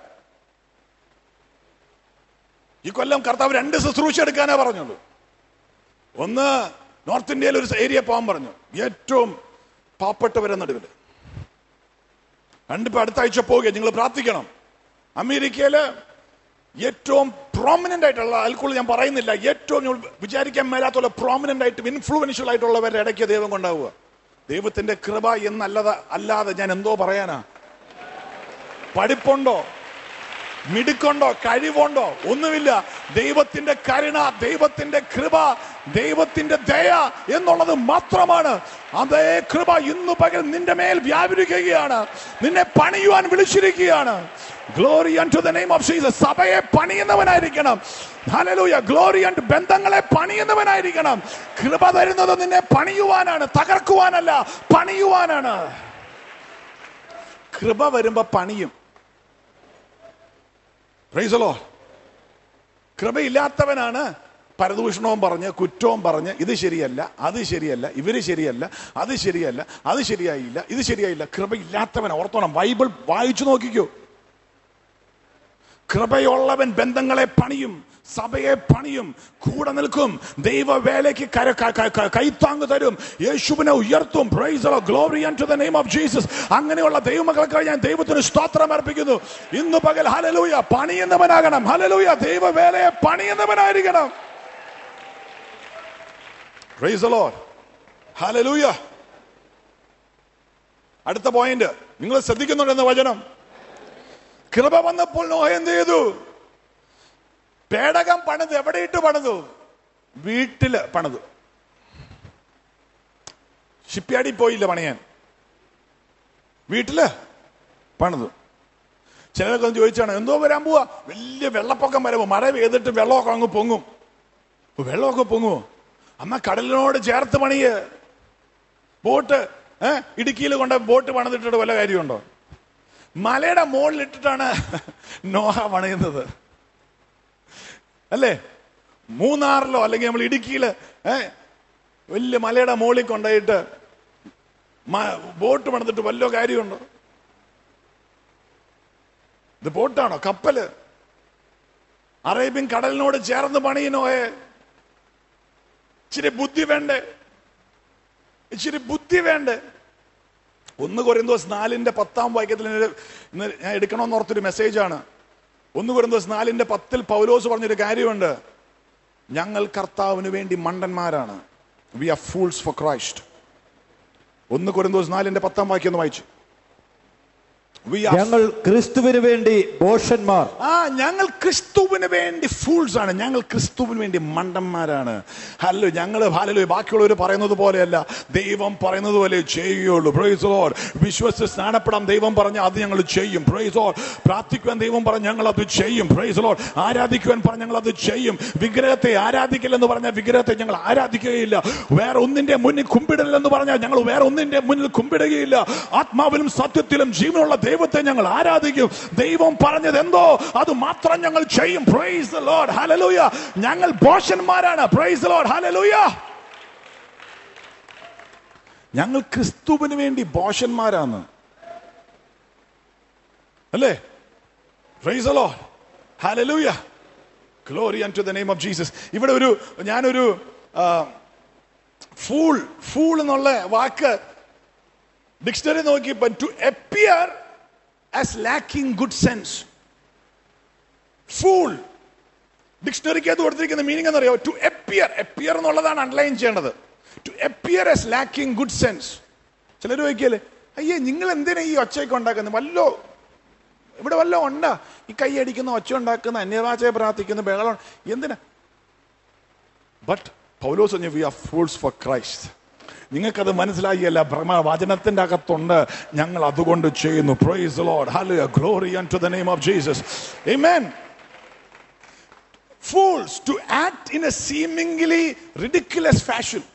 ഈ കൊല്ലം കർത്താവ് രണ്ട് ശുശ്രൂഷ എടുക്കാനേ പറഞ്ഞുള്ളൂ ഒന്ന് നോർത്ത് ഇന്ത്യയിൽ ഒരു ഏരിയ പോകാൻ പറഞ്ഞു ഏറ്റവും പാവപ്പെട്ടവരെ നടുവിൽ രണ്ടിപ്പോ അടുത്ത ആഴ്ച പോവുക നിങ്ങൾ പ്രാർത്ഥിക്കണം അമേരിക്കയില് ഏറ്റവും പ്രോമിനന്റ് ആയിട്ടുള്ള ആൽക്കുൾ ഞാൻ പറയുന്നില്ല ഏറ്റവും നിങ്ങൾ വിചാരിക്കാൻ മേലാത്തുള്ള പ്രോമിനന്റ് ആയിട്ടും ഇൻഫ്ലുവൻഷ്യൽ ആയിട്ടുള്ളവരുടെ ഇടയ്ക്ക് ദൈവം കൊണ്ടാവുക ദൈവത്തിന്റെ കൃപ എന്നല്ലാതെ അല്ലാതെ ഞാൻ എന്തോ പറയാനാ പഠിപ്പുണ്ടോ മിടുക്കുണ്ടോ കഴിവുണ്ടോ ഒന്നുമില്ല ദൈവത്തിന്റെ കരുണ ദൈവത്തിന്റെ കൃപ ദൈവത്തിന്റെ ദയ എന്നുള്ളത് മാത്രമാണ് അതേ കൃപ ഇന്നു പകൽ നിന്റെ മേൽ വ്യാപരിക്കുകയാണ് നിന്നെ പണിയുവാൻ വിളിച്ചിരിക്കുകയാണ് glory to the name of Jesus സഭയെ പണിയുന്നവനായിരിക്കണം ഹല്ലേലൂയ ഗ്ലോറി ആൻഡ് ബന്ധങ്ങളെ പണിയുന്നവനായിരിക്കണം കൃപ തരുന്നത് നിന്നെ പണിയുവാനാണ് തകർക്കുവാനല്ല പണിയുവാനാണ് കൃപ വരുമ്പോ പണിയും പ്രൈസലോ കൃപയില്ലാത്തവനാണ് പരദൂഷണവും പറഞ്ഞ് കുറ്റവും പറഞ്ഞ് ഇത് ശരിയല്ല അത് ശരിയല്ല ഇവര് ശരിയല്ല അത് ശരിയല്ല അത് ശരിയായില്ല ഇത് ശരിയായില്ല കൃപയില്ലാത്തവൻ ഓർത്തോണം ബൈബിൾ വായിച്ചു നോക്കിക്കോ കൃപയുള്ളവൻ ബന്ധങ്ങളെ പണിയും സഭയെ പണിയും കൂടെ നിൽക്കും ദൈവവേലയ്ക്ക് കര ക- ക- ക- കൈത്താങ് തരും യേശുവിനെ ഉയർത്തും glory to the name of Jesus അങ്ങനെയുള്ള ദൈവമക്കൾക്കായി ഞാൻ ദൈവത്തിന് സ്തോത്രം അർപ്പിക്കുന്നു ഇന്ന് പകൽ ഹലലൂയ പണിയുന്നവനാകണം ഹലലൂയ ദൈവവേലയെ പണിയുന്നവനായിരിക്കണം Praise the Lord. Hallelujah. അടുത്ത പോയിന്റ് നിങ്ങൾ ശ്രദ്ധിക്കുന്നുണ്ടെന്ന വചനം കൃപ വന്നപ്പോൾ നോഹ എന്ത് ചെയ്തു പേടകം പണിത് എവിടെ ഇട്ട് പണിതു വീട്ടില് പണിതു ഷിപ്പ്യാർഡിൽ പോയില്ല പണിയാൻ വീട്ടില് പണിതു ചിലരൊക്കെ ഒന്ന് ചോദിച്ചാണ് എന്തോ വരാൻ പോവാ വലിയ വെള്ളപ്പൊക്കം വരുമ്പോ മഴ പെയ്തിട്ട് വെള്ളമൊക്കെ അങ്ങ് പൊങ്ങും അപ്പൊ വെള്ളമൊക്കെ പൊങ്ങുമോ അമ്മ കടലിനോട് ചേർത്ത് പണിയ് ബോട്ട് ഏഹ് ഇടുക്കിയിൽ കൊണ്ട് ബോട്ട് പണിതിട്ടിട്ട് വല്ല കാര്യമുണ്ടോ മലയുടെ മുകളിലിട്ടിട്ടാണ് നോഹ പണിയുന്നത് അല്ലേ മൂന്നാറിലോ അല്ലെങ്കിൽ നമ്മൾ ഇടുക്കിയില് ഏ വലിയ മലയുടെ മുകളിൽ കൊണ്ടുപോയിട്ട് മ- ബോട്ട് പണിതിട്ട് വല്ലോ കാര്യമുണ്ടോ ഇത് ബോട്ടാണോ കപ്പല് അറേബ്യൻ കടലിനോട് ചേർന്ന് പണിയനോയെ ഇച്ചിരി ബുദ്ധി വേണ്ടേ ഇച്ചിരി ബുദ്ധി വേണ്ടേ ഒന്ന് കുറയുന്ന നാലിന്റെ പത്താം വാക്യത്തിൽ ഇന്ന് ഇന്ന് ഞാൻ എടുക്കണമെന്ന് ഓർത്തൊരു മെസ്സേജാണ് ഒന്ന് കുരുന്തോസ് നാലിന്റെ പത്തിൽ പൗലോസ് പറഞ്ഞൊരു കാര്യമുണ്ട് ഞങ്ങൾ കർത്താവിന് വേണ്ടി മണ്ടന്മാരാണ് we are fools for Christ ഒന്ന് കുരുന്തോസ് നാലിന്റെ പത്താം വാക്യം ഒന്ന് വായിച്ചു വി ആർ ഞങ്ങൾ ക്രിസ്തുവിന് വേണ്ടി ബോഷന്മാർ ആ ഞങ്ങൾ ക്രിസ്തുവിന് വേണ്ടി ഫൂൾസ് ആണ് ഞങ്ങൾ ക്രിസ്തുവിന് വേണ്ടി മണ്ടന്മാരാണ് ഹലോ ഞങ്ങൾ ഹലോ ബാക്കിയുള്ളവർ പറയുന്നത് പോലെയല്ല ദൈവം പറയുന്നത് പോലെ ചെയ്യുകയുള്ളൂ പ്രൈസ് ലോഡ് വിശ്വസിച്ച് സ്നാനപ്പെടാൻ ദൈവം പറഞ്ഞ അത് ഞങ്ങൾ ചെയ്യും പ്രൈസ് ലോഡ് പ്രാർത്ഥിക്കുവാൻ ദൈവം പറഞ്ഞ ഞങ്ങൾ അത് ചെയ്യും പ്രൈസ് ലോഡ് ആരാധിക്കുവാൻ പറഞ്ഞ ഞങ്ങൾ അത് ചെയ്യും വിഗ്രഹത്തെ ആരാധിക്കില്ലെന്ന് പറഞ്ഞ വിഗ്രഹത്തെ ഞങ്ങൾ ആരാധിക്കുകയില്ല വേറെ ഒന്നിന്റെ മുന്നിൽ കുമ്പിടില്ലെന്ന് പറഞ്ഞാൽ ഞങ്ങൾ വേറെ ഒന്നിന്റെ മുന്നിൽ കുമ്പിടുകയില്ല ആത്മാവിലും സത്യത്തിലും ജീവനുള്ള ദൈവത്തെ ഞങ്ങൾ ആരാധിക്കും ദൈവം പറഞ്ഞത് എന്തോ അത് മാത്രം ഞങ്ങൾ ചെയ്യും പ്രൈസ് ദ ലോർഡ് ഹല്ലേലൂയ ഞങ്ങൾ ബോഷന്മാരാണ് പ്രൈസ് ദ ലോർഡ് ഹല്ലേലൂയ ഞങ്ങൾ ക്രിസ്തുവിന് വേണ്ടി ബോഷന്മാരാണ് അല്ലേ praise the Lord hallelujah glory unto the name of Jesus ഇവിടെ ഒരു ഞാനൊരു ഫൂൾ ഫൂൾ എന്നുള്ള വാക്ക് ഡിക്ഷണറി നോക്കിയപ്പോ to appear as lacking good sense fool ഡിക്ഷണറിക്കകത്ത് കൊടുത്തിരിക്കുന്ന മീനിങ് എന്നറിയോ ടു അപ്പിയർ അപ്പിയർ എന്നുള്ളതാണ് അണ്ടർലൈൻ ചെയ്യേണ്ടത് to appear as lacking good sense ചിലർ ചോദിക്കല്ലേ അയ്യേ നിങ്ങൾ എന്തിനാ ഈ ഒച്ചയൊക്കെ ഉണ്ടാക്കുന്നത് വല്ലോ ഇവിടെ വല്ലോ ഉണ്ടാ ഈ കൈ അടിക്കുന്ന ഒച്ച ഉണ്ടാക്കുന്ന അന്യഭാഷയെ പ്രാർത്ഥിക്കുന്ന ബഹളം എന്തിനാ ബട്ട് പൗലോസ് പറഞ്ഞു we are fools for Christ നിങ്ങൾക്കത് മനസ്സിലായില്ല ഭ്രമ വചനത്തിന്റെ അകത്തുണ്ട് ഞങ്ങൾ അതുകൊണ്ട് ചെയ്യുന്നു praise Lord hallelujah glory to the name of Jesus amen fools to act in a seemingly ridiculous fashion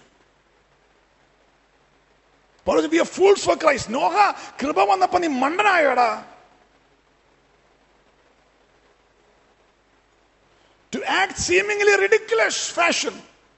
Paulose we are fools for Christ Noah കൃപ വന്നപ്പോ നീ മണ്ടനായോടാ to act seemingly ridiculous fashion.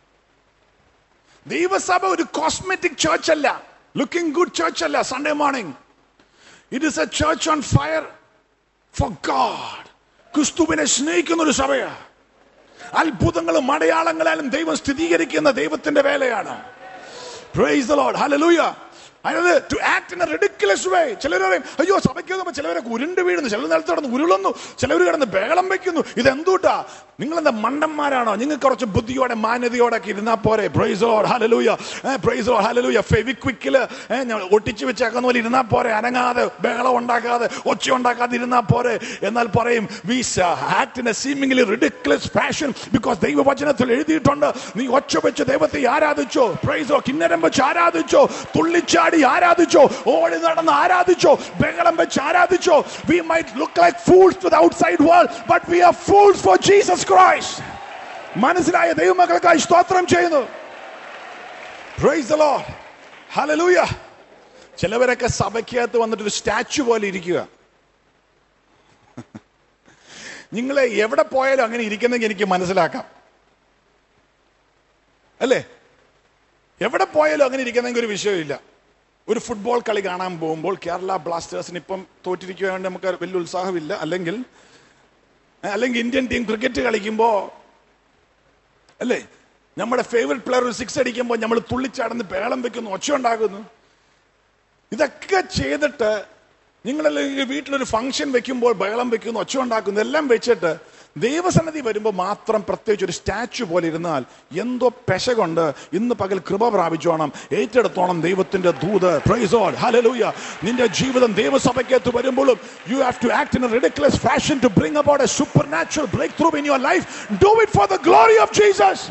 ദൈവസഭ ഒരു കോസ്മെറ്റിക് ചർച്ച് അല്ല looking good church അല്ല Sunday morning it is a church on fire for God ക്രിസ്തുവിനെ സ്നേഹിക്കുന്ന ഒരു സഭയാ അത്ഭുതങ്ങളും അടയാളങ്ങളാലും ദൈവം സ്ഥിരീകരിക്കുന്ന ദൈവത്തിന്റെ വേലയാണ് Praise the Lord. Hallelujah. അതായത് to act in a ridiculous way ചിലർ പറയും അയ്യോ സഭയ്ക്ക് വന്നപ്പോൾ ചിലവരൊക്കെ ഉരുണ്ട് വീഴുന്നു ചിലർ നിലത്ത് കിടന്ന് ഉരുളുന്നു ചിലവർ കിടന്ന് ബഹളം വെക്കുന്നു ഇത് എന്തുട്ടാ നിങ്ങൾ എന്താ മണ്ടന്മാരാണോ നിങ്ങൾക്ക് കുറച്ച് ബുദ്ധിയോടെ മാന്യതയോടെ ഒക്കെ ഇരുന്നാ പോരെ praise Lord hallelujah praise Lord hallelujah ഫെവിക്വിക്കില് ഒട്ടിച്ചു വെച്ചേക്കുന്ന പോലെ ഇരുന്നാ പോരെ അനങ്ങാതെ ബഹളം ഉണ്ടാക്കാതെ ഒച്ച ഉണ്ടാക്കാതെ ഇരുന്നാ പോരെ എന്നാൽ പറയും we act in a seemingly ridiculous fashion because ദൈവവചനത്തിൽ എഴുതിയിട്ടുണ്ട് നീ ഒച്ച വെച്ച് ദൈവത്തെ ആരാധിച്ചോ പ്രൈസോ കിന്നരം വെച്ച് ആരാധിച്ചോ തുള്ളിച്ചാടി ആരാധിച്ചോ ഓടി നടന്ന് ആരാധിച്ചോ ബഹളം വെച്ച് ആരാധിച്ചോ we might look like fools to the outside world but we are fools for Jesus Christ മനസ്സിലായ ദൈവമക്കൾക്കായി സ്തോത്രം ചെയ്യുന്നു പ്രൈസ് ദ ലോർഡ് ഹല്ലേലൂയ ചിലവരൊക്കെ സഭയ്ക്കകത്ത് വന്നിട്ട് ഒരു സ്റ്റാച്ചു പോലെ ഇരിക്കുക നിങ്ങളെ എവിടെ പോയാലും അങ്ങനെ ഇരിക്കുന്നെങ്കിൽ എനിക്ക് മനസ്സിലാക്കാം അല്ലേ എവിടെ പോയാലും അങ്ങനെ ഇരിക്കുന്നെങ്കിൽ ഒരു വിഷയമില്ല ഒരു ഫുട്ബോൾ കളി കാണാൻ പോകുമ്പോൾ കേരള ബ്ലാസ്റ്റേഴ്സിന് ഇപ്പം തോറ്റിരിക്കുകയാണ്ട് നമുക്ക് വലിയ ഉത്സാഹമില്ല അല്ലെങ്കിൽ അല്ലെങ്കിൽ ഇന്ത്യൻ ടീം ക്രിക്കറ്റ് കളിക്കുമ്പോൾ അല്ലേ നമ്മുടെ ഫേവററ്റ് പ്ലെയർ ഒരു സിക്സ് അടിക്കുമ്പോൾ നമ്മൾ തുള്ളിച്ചാടുന്ന് പേളം വെക്കുന്നു ഒച്ച ഉണ്ടാക്കുന്നു ഇതൊക്കെ ചെയ്തിട്ട് നിങ്ങളല്ലെങ്കിൽ വീട്ടിലൊരു ഫംഗ്ഷൻ വെക്കുമ്പോൾ ബഹളം വെക്കുന്നു ഒച്ച ഉണ്ടാക്കുന്നു എല്ലാം വെച്ചിട്ട് ദൈവസന്നിധി വരുമ്പോൾ മാത്രം പ്രത്യേകിച്ച് ഒരു സ്റ്റാച്ചു പോലെ ഇരുന്നാൽ എന്തോ പെശകൊണ്ട് ഇന്ന് പകൽ കൃപ പ്രാപിച്ചോണം ഏറ്റെടുത്തോണം ദൈവത്തിന്റെ ദൂത് പ്രൈസ് ഓൾ ഹല്ലേലൂയ നിന്റെ ജീവിതം ദൈവസഭയ്ക്കകത്ത് വരുമ്പോഴും you have to act in a ridiculous fashion to bring about a super natural break through in your life do it for the glory of Jesus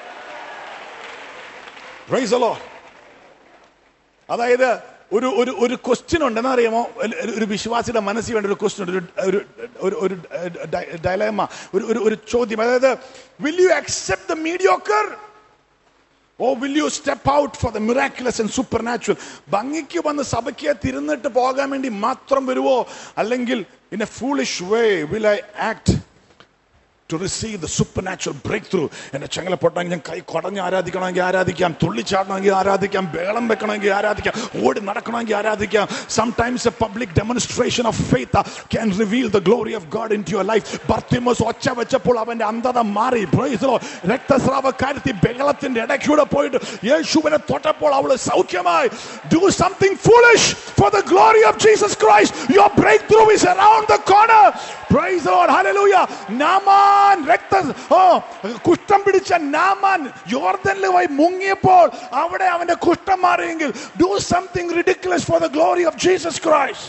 praise അലോ അതായത് ഒരു ഒരു ഒരു ക്വസ്റ്റ്യൻ ഉണ്ട് എന്നറിയാമോ ഒരു- ഒരു വിശ്വാസിയുടെ മനസ്സിൽ വേണ്ട ഒരു ക്വസ്റ്റ്യൻ ഉണ്ട് ഒരു ഒരു ഒരു ഡയലേമ ഒരു ഒരു ഒരു ചോദ്യം അതായത് will you accept the mediocre O will you step out for the miraculous and super natural ഭംഗിക്ക് വന്ന് സഭയ്ക്ക് തിരുന്നിട്ട് പോകാൻ വേണ്ടി മാത്രം വരുവോ അല്ലെങ്കിൽ in a foolish way will I act to receive the super natural break through എന്റെ ചങ്ങല പൊട്ടണമെങ്കിൽ ഞാൻ കൈ കുടഞ്ഞ് ആരാധിക്കണമെങ്കിൽ ആരാധിക്കാം തുള്ളിച്ചാടണമെങ്കിൽ ആരാധിക്കാം ബേളം വെക്കണമെങ്കിൽ ആരാധിക്കാം ഓടി നടക്കണമെങ്കിൽ ആരാധിക്കാം sometimes a public demonstration of faith can reveal the glory of God in to your life Bartimaeus ഒച്ച വെച്ചപ്പോൾ അവന്റെ അന്ധത മാറി Praise the Lord. രക്തസ്രാവക്കാരത്തി ബഹളത്തിന്റെ ഇടയ്ക്കൂടെ പോയിട്ട് യേശുവിനെ തൊട്ടപ്പോൾ അവള് സൗഖ്യമായി do something foolish for the glory of Jesus Christ your breakthrough is around the corner praise the Lord hallelujah Naaman രക്ത ഓ കുഷ്ഠം പിടിച്ച നാമാൻ യോർദനിൽ പോയി മുങ്ങിയപ്പോൾ അവിടെ അവന്റെ കുഷ്ഠം മാറിയെങ്കിൽ do something ridiculous for the glory of Jesus Christ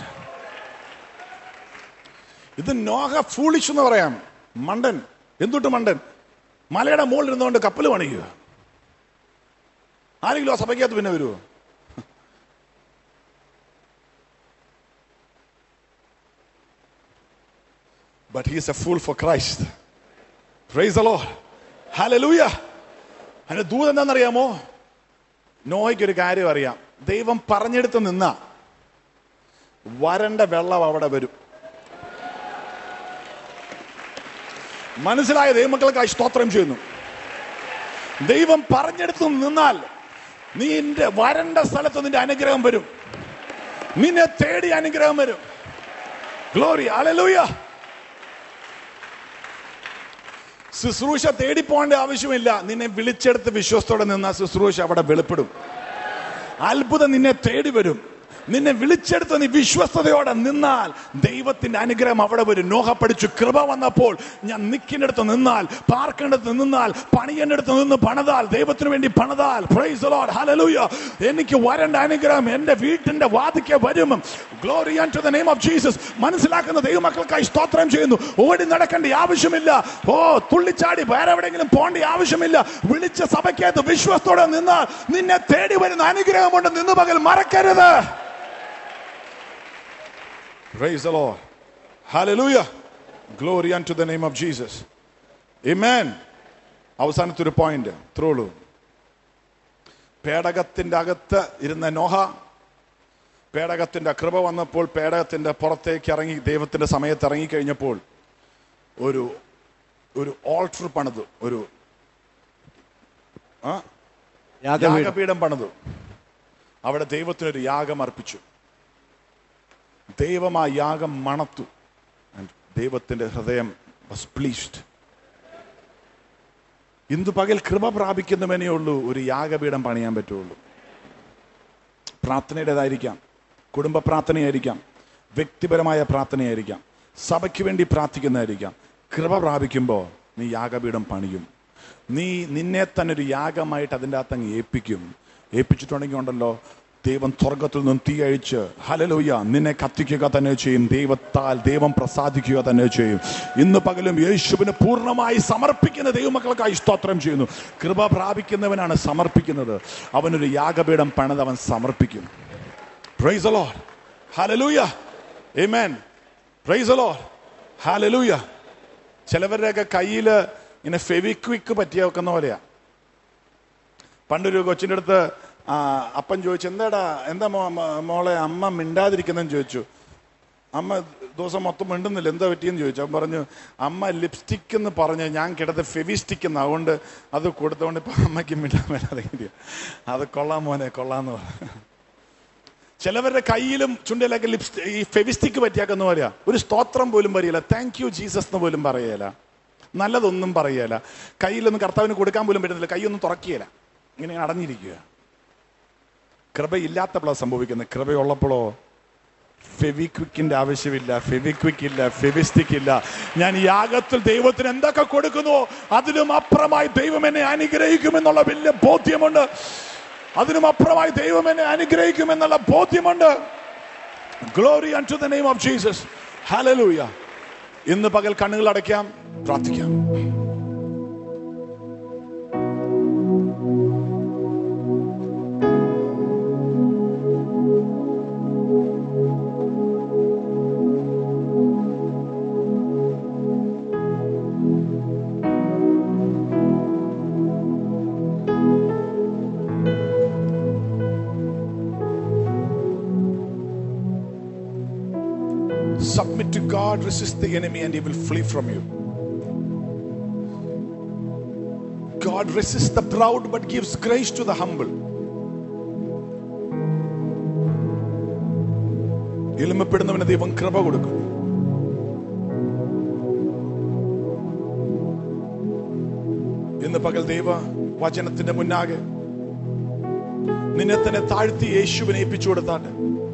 ഇത് നോഹ ഫൂളിഷ് എന്ന് പറയാം മണ്ടൻ എന്തുട്ട് മണ്ടൻ മലയുടെ മുകളിൽ ഇരുന്നുകൊണ്ട് കപ്പൽ പണിയുക ആരെങ്കിലും ആ സഭയ്ക്കകത്ത് പിന്നെ വരുമോ But he is a fool for Christ. Praise the Lord. Hallelujah. അതിന്റെ ദൂത് എന്താണെന്നറിയാമോ നോയ്ക്ക് ഒരു കാര്യം അറിയാം ദൈവം പറഞ്ഞെടുത്ത് നിന്ന വരണ്ട വെള്ളം അവിടെ വരും മനസ്സിലായ ദൈവമക്കൾക്കായി സ്തോത്രം ചെയ്യുന്നു ദൈവം പറഞ്ഞെടുത്ത് നിന്നാൽ നീ നിന്റെ വരണ്ട സ്ഥലത്ത് നിന്റെ അനുഗ്രഹം വരും നിന്നെ തേടി അനുഗ്രഹം വരും ഗ്ലോറി അലലൂയ ശുശ്രൂഷ തേടി പോകേണ്ട ആവശ്യമില്ല നിന്നെ വിളിച്ചെടുത്ത് വിശ്വസത്തോടെ നിന്ന ശുശ്രൂഷ അവിടെ വെളിപ്പെടും അത്ഭുതം നിന്നെ തേടി വരും നിന്നെ വിളിച്ചെടുത്ത് നീ വിശ്വസ്തയോടെ നിന്നാൽ ദൈവത്തിന്റെ അനുഗ്രഹം അവിടെ വരും നോഹ പഠിച്ചു കൃപ വന്നപ്പോൾ ഞാൻ നിൽക്കുന്നിടത്ത് നിന്നാൽ പാർക്കേണ്ടടുത്ത് നിന്നാൽ പണിയേണ്ടടുത്ത് നിന്ന് പണിതാൽ ദൈവത്തിന് വേണ്ടി പണിതാൽ പ്രൈസ് the Lord hallelujah എനിക്ക് വരേണ്ട അനുഗ്രഹം എന്റെ വീട്ടിന്റെ വാതിക്കെ വരും glory to the name of Jesus മനസ്സിലാക്കുന്ന ദൈവമക്കൾക്കായി സ്തോത്രം ചെയ്യുന്നു ഓടി നടക്കേണ്ട ആവശ്യമില്ല ഓ തുള്ളിച്ചാടി വേറെ എവിടെയെങ്കിലും പോകേണ്ട ആവശ്യമില്ല വിളിച്ച സഭയ്ക്കകത്ത് വിശ്വസ്തോടെ നിന്നാൽ നിന്നെ തേടി വരുന്ന അനുഗ്രഹമുണ്ട് നിന്ന് പകൽ മറക്കരുത് Praise the Lord. Hallelujah. Glory unto the name of Jesus. Amen. അവസാനത്തെ ഒരു പോയിന്റ് ത്രോളൂ പേടകത്തിന്റെ അകത്ത് ഇരുന്ന നോഹ പേടകത്തിന്റെ കൃപ വന്നപ്പോൾ പേടകത്തിന്റെ പുറത്തേക്ക് ഇറങ്ങി ദൈവത്തിന്റെ സമയത്ത് ഇറങ്ങി കഴിഞ്ഞപ്പോൾ ഒരു ഒരു ഓൾട്ടർ പണിതു ഒരു ആ യാഗപീഠം യാഗപീഠം പണിതു അവിടെ ദൈവത്തിനൊരു യാഗം അർപ്പിച്ചു ദൈവം ആ യാഗം മണത്തു And ദൈവത്തിന്റെ ഹൃദയം was pleased ഇന്ന് പകൽ കൃപ പ്രാപിക്കുന്നവനേ ഉള്ളൂ ഒരു യാഗപീഠം പണിയാൻ പറ്റുള്ളൂ പ്രാർത്ഥനയുടേതായിരിക്കാം കുടുംബ പ്രാർത്ഥനയായിരിക്കാം വ്യക്തിപരമായ പ്രാർത്ഥനയായിരിക്കാം സഭയ്ക്ക് വേണ്ടി പ്രാർത്ഥിക്കുന്നതായിരിക്കാം കൃപ പ്രാപിക്കുമ്പോൾ നീ യാഗപീഠം പണിയും നീ നിന്നെ തന്നെ ഒരു യാഗമായിട്ട് അതിൻ്റെ അകത്ത് അങ്ങ് ഏൽപ്പിക്കും ഏൽപ്പിച്ചിട്ടുണ്ടെങ്കിൽ ഉണ്ടല്ലോ ദൈവം സ്വർഗത്തിൽ നിന്നും തീ അഴിച്ച് ഹലലോയ്യ നിന്നെ കത്തിക്കുക തന്നെ ചെയ്യും ദൈവത്താൽ ദൈവം പ്രസാദിക്കുക തന്നെ ചെയ്യും ഇന്ന് പകലും യേശുവിന് പൂർണ്ണമായി സമർപ്പിക്കുന്ന ദൈവമക്കൾക്കായി സ്തോത്രം ചെയ്യുന്നു കൃപ പ്രാപിക്കുന്നവനാണ് സമർപ്പിക്കുന്നത് അവനൊരു യാഗപീഠം പണിത് അവൻ സമർപ്പിക്കും Praise the Lord. Hallelujah. Amen. Praise the Lord. Hallelujah. ചിലവരുടെയൊക്കെ കയ്യിൽ ഇങ്ങനെ ഫെവിക്വിക്ക് പറ്റിയ വെക്കുന്ന പോലെയാ പണ്ടൊരു കൊച്ചിൻ്റെ അടുത്ത് ആ, അപ്പൻ ചോദിച്ചു എന്താടാ എന്താ മോ- മോ- മോളെ അമ്മ മിണ്ടാതിരിക്കുന്നെന്ന് ചോദിച്ചു അമ്മ ദിവസം മൊത്തം മിണ്ടുന്നില്ല എന്താ പറ്റിയെന്ന് ചോദിച്ചു അവൻ പറഞ്ഞു അമ്മ ലിപ്സ്റ്റിക് എന്ന് പറഞ്ഞ് ഞാൻ കിടത്ത് ഫെവിസ്റ്റിക് എന്ന് അതുകൊണ്ട് അത് കൊടുത്തോണ്ട് ഇപ്പൊ അമ്മയ്ക്ക് മിണ്ടാൻ വരാതെ ഇരിക്കുകയാ. അത് കൊള്ളാം മോനെ കൊള്ളാന്ന് പറഞ്ഞു ചിലവരുടെ കയ്യിലും ചുണ്ടിലൊക്കെ ലിപ്സ്റ്റിക് ഈ ഫെവിസ്റ്റിക് പറ്റിയാക്കുന്ന പോലെയാ ഒരു സ്തോത്രം പോലും പറയില്ല താങ്ക് യു ജീസസ് എന്ന് പോലും പറയല നല്ലതൊന്നും പറയല കയ്യിലൊന്നും കർത്താവിന് കൊടുക്കാൻ പോലും പറ്റുന്നില്ല കൈയൊന്നും തുറക്കുകയില്ല ഇങ്ങനെ അടഞ്ഞിരിക്കുക കൃപയില്ലാത്തപ്പോഴാണ് സംഭവിക്കുന്നത് കൃപയുള്ളപ്പോഴോ ഫെവിക്വിക്കിന്റെ ആവശ്യമില്ല ഫെവിക്വിക്ക് ഇല്ല ഫെവിസ്റ്റിക് ഇല്ല ഞാൻ യാഗത്തിൽ ദൈവത്തിന് എന്തൊക്കെ കൊടുക്കുന്നു അതിലും അപ്പുറമായി ദൈവം എന്നെ അനുഗ്രഹിക്കുമെന്നുള്ള വലിയ ബോധ്യമുണ്ട് അതിനും അപ്പുറമായി ദൈവം എന്നെ അനുഗ്രഹിക്കുമെന്നുള്ള ബോധ്യമുണ്ട് glory unto the name of Jesus hallelujah ഇന്ന് പകൽ കണ്ണുകൾ അടയ്ക്കാം പ്രാർത്ഥിക്കാം Submit to God, resist the enemy, and he will flee from you. God resists the proud but gives grace to the humble. എളിമപ്പെടുന്നവന് ദൈവം കൃപ കൊടുക്കും ഇന്ന് പകൽ ദൈവ വചനത്തിന്റെ മുന്നാകെ നിന്നെ തന്നെ താഴ്ത്തി യേശുവിനെ ഏൽപ്പിച്ചു കൊടുത്താട്ട്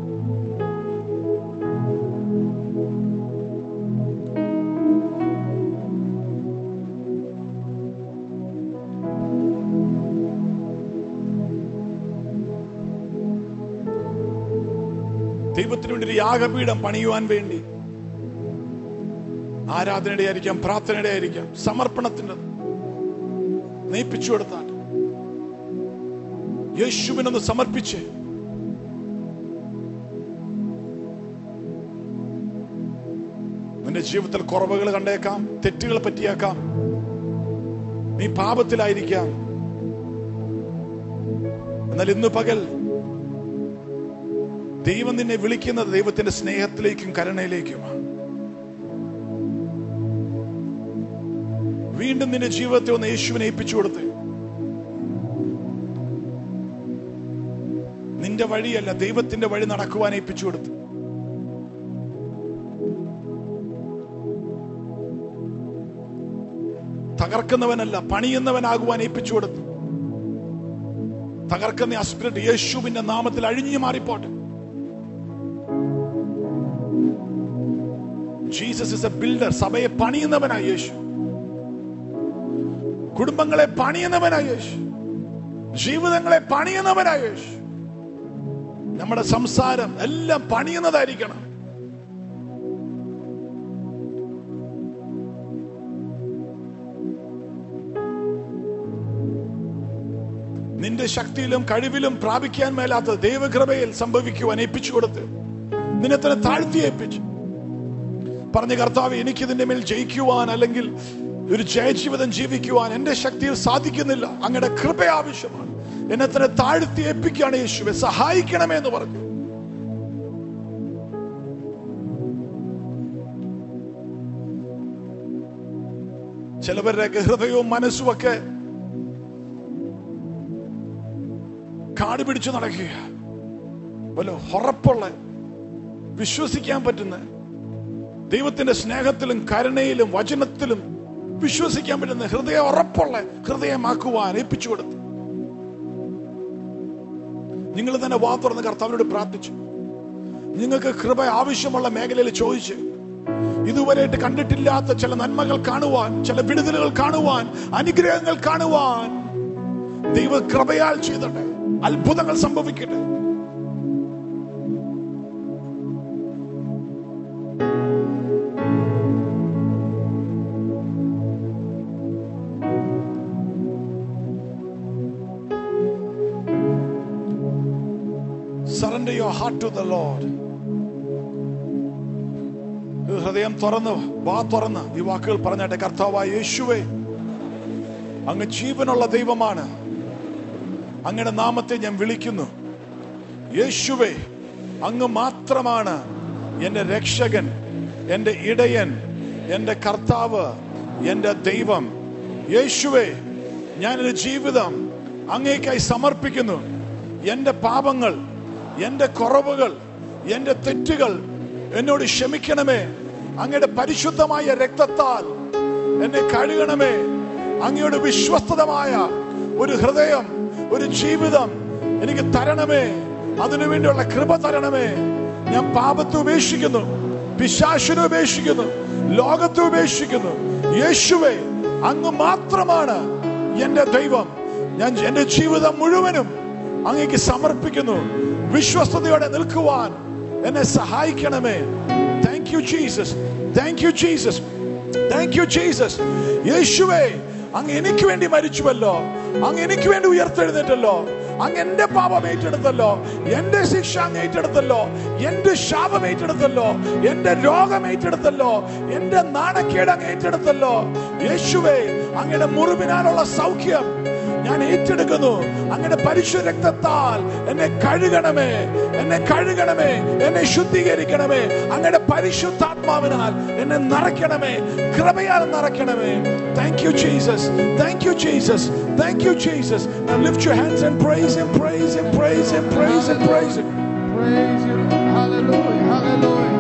ദൈവത്തിന് വേണ്ടി ഒരു യാഗപീഠം പണിയുവാൻ വേണ്ടി ആരാധനയുടെ ആയിരിക്കാം പ്രാർത്ഥനയുടെ ആയിരിക്കാം സമർപ്പണത്തിന്റെ നയിപ്പിച്ചു കൊടുത്താൽ യേശുവിനൊന്ന് സമർപ്പിച്ച് നിന്റെ ജീവിതത്തിൽ കുറവുകൾ കണ്ടേക്കാം തെറ്റുകൾ പറ്റിയേക്കാം നീ പാപത്തിലായിരിക്കാം എന്നാൽ ഇന്ന് പകൽ ദൈവം നിന്നെ വിളിക്കുന്നത് ദൈവത്തിന്റെ സ്നേഹത്തിലേക്കും കരുണയിലേക്കുമാണ് വീണ്ടും നിന്റെ ജീവിതത്തെ ഒന്ന് യേശുവിനെ ഏൽപ്പിച്ചു കൊടുത്ത് നിന്റെ വഴിയല്ല ദൈവത്തിന്റെ വഴി നടക്കുവാൻ ഏൽപ്പിച്ചു കൊടുത്ത് തകർക്കുന്നവനല്ല പണിയുന്നവനാകുവാൻ ഏൽപ്പിച്ചു കൊടുത്തു തകർക്കുന്ന അസ്പിരിറ്റ് യേശുവിന്റെ നാമത്തിൽ അഴിഞ്ഞു മാറിപ്പോട്ടെ ജീസസ് ഇസ് എ ബിൽഡർ സഭയെ പണിയുന്നവനായ യേശു കുടുംബങ്ങളെ പണിയുന്നവനായ യേശു ജീവിതങ്ങളെ പണിയുന്നവനായ യേശു നമ്മുടെ സംസാരം എല്ലാം പണിയുന്നതായിരിക്കണം നിന്റെ ശക്തിയിലും കഴിവിലും പ്രാപിക്കാൻ മേലാത്ത ദൈവകൃപയിൽ സംഭവിക്കുവാൻ ഏൽപ്പിച്ചു കൊടുത്ത് നിന്നെ തന്നെ താഴ്ത്തി ഏൽപ്പിച്ചു പറഞ്ഞ കർത്താവ് എനിക്ക് ഇതിന്റെ മേൽ ജയിക്കുവാൻ അല്ലെങ്കിൽ ഒരു ജയജീവിതം ജീവിക്കുവാൻ എന്റെ ശക്തിയിൽ സാധിക്കുന്നില്ല അങ്ങയുടെ കൃപ ആവശ്യമാണ് എന്നെ തന്നെ താഴ്ത്തി ഏൽപ്പിക്കുകയാണ് യേശുവെ സഹായിക്കണമേ എന്ന് പറഞ്ഞു ചിലവരുടെ ഹൃദയവും മനസ്സും ഒക്കെ കാട് പിടിച്ചു നടക്കുക വല്ല ഉറപ്പുള്ള വിശ്വസിക്കാൻ പറ്റുന്ന ദൈവത്തിന്റെ സ്നേഹത്തിലും കരുണയിലും വചനത്തിലും വിശ്വസിക്കാൻ പറ്റുന്ന ഹൃദയ ഉറപ്പുള്ള ഹൃദയമാക്കുവാൻ ഏൽപ്പിച്ചു കൊടുത്തു നിങ്ങൾ തന്നെ വാ തുറന്ന് കർത്താവിനോട് പ്രാർത്ഥിച്ചു നിങ്ങൾക്ക് കൃപ ആവശ്യമുള്ള മേഖലയിൽ ചോദിച്ച് ഇതുവരെയായിട്ട് കണ്ടിട്ടില്ലാത്ത ചില നന്മകൾ കാണുവാൻ ചില വിടുതലുകൾ കാണുവാൻ അനുഗ്രഹങ്ങൾ കാണുവാൻ ദൈവ കൃപയാൽ ചെയ്തിട്ട് അത്ഭുതങ്ങൾ സംഭവിക്കട്ടെ Surrender your heart to the Lord. ഹൃദയം തുറന്ന് വാ തുറന്ന് ഈ വാക്കുകൾ പറഞ്ഞാട്ടെ കർത്താവായ യേശുവേ അങ്ങ് ജീവനുള്ള ദൈവമാണ് അങ്ങയുടെ നാമത്തെ ഞാൻ വിളിക്കുന്നു യേശുവേ അങ്ങ് മാത്രമാണ് എൻ്റെ രക്ഷകൻ എൻ്റെ ഇടയൻ എൻ്റെ കർത്താവ് എൻ്റെ ദൈവം യേശുവേ ഞാനൊരു ജീവിതം അങ്ങേക്കായി സമർപ്പിക്കുന്നു എൻ്റെ പാപങ്ങൾ എൻ്റെ കുറവുകൾ എൻ്റെ തെറ്റുകൾ എന്നോട് ക്ഷമിക്കണമേ അങ്ങയുടെ പരിശുദ്ധമായ രക്തത്താൽ എന്നെ കഴുകണമേ അങ്ങയുടെ വിശ്വസ്തമായ ഒരു ഹൃദയം ഒരു ജീവിതം എനിക്ക് തരണമേ അതിനു വേണ്ടിയുള്ള കൃപ തരണമേ ഞാൻ പാപത്തെ ഉപേക്ഷിക്കുന്നു പിശാശിനെ ഉപേക്ഷിക്കുന്നു ലോകത്തെ ഉപേക്ഷിക്കുന്നു യേശുവേ അങ്ങ് മാത്രമാണ് എന്റെ ദൈവം ഞാൻ എന്റെ ജീവിതം മുഴുവനും അങ്ങേക്ക് സമർപ്പിക്കുന്നു വിശ്വസ്തയോടെ നിൽക്കുവാൻ എന്നെ സഹായിക്കണമേ thank you Jesus thank you Jesus thank you Jesus യേശുവേ അങ്ങ് എനിക്ക് വേണ്ടി മരിച്ചുവല്ലോ അങ്ങ് എനിക്ക് വേണ്ടി ഉയർത്തെഴുന്നേറ്റല്ലോ അങ്ങ് എന്റെ പാപം ഏറ്റെടുത്തല്ലോ എന്റെ ശിക്ഷ അങ്ങ് ഏറ്റെടുത്തല്ലോ എന്റെ ശാപം ഏറ്റെടുത്തല്ലോ എന്റെ രോഗം ഏറ്റെടുത്തല്ലോ എന്റെ നാണക്കേട് അങ്ങ് ഏറ്റെടുത്തല്ലോ യേശുവേ അങ്ങയുടെ മുറിവിനാലുള്ള സൗഖ്യം ഞാൻ ഏറ്റെടുക്കുന്നു അങ്ങയുടെ പരിശുദ്ധ രക്തത്താൽ എന്നെ കഴുകണമേ എന്നെ കഴുകണമേ എന്നെ ശുദ്ധീകരിക്കണമേ അങ്ങയുടെ പരിശുദ്ധാത്മാവിനാൽ എന്നെ നിറയ്ക്കണമേ കൃപയാൽ നിറയ്ക്കണമേ thank you Jesus thank you Jesus thank you Jesus Now lift your hands and praise him, praise him, praise him, praise him, praise him. Praise you, Lord. Hallelujah. Hallelujah.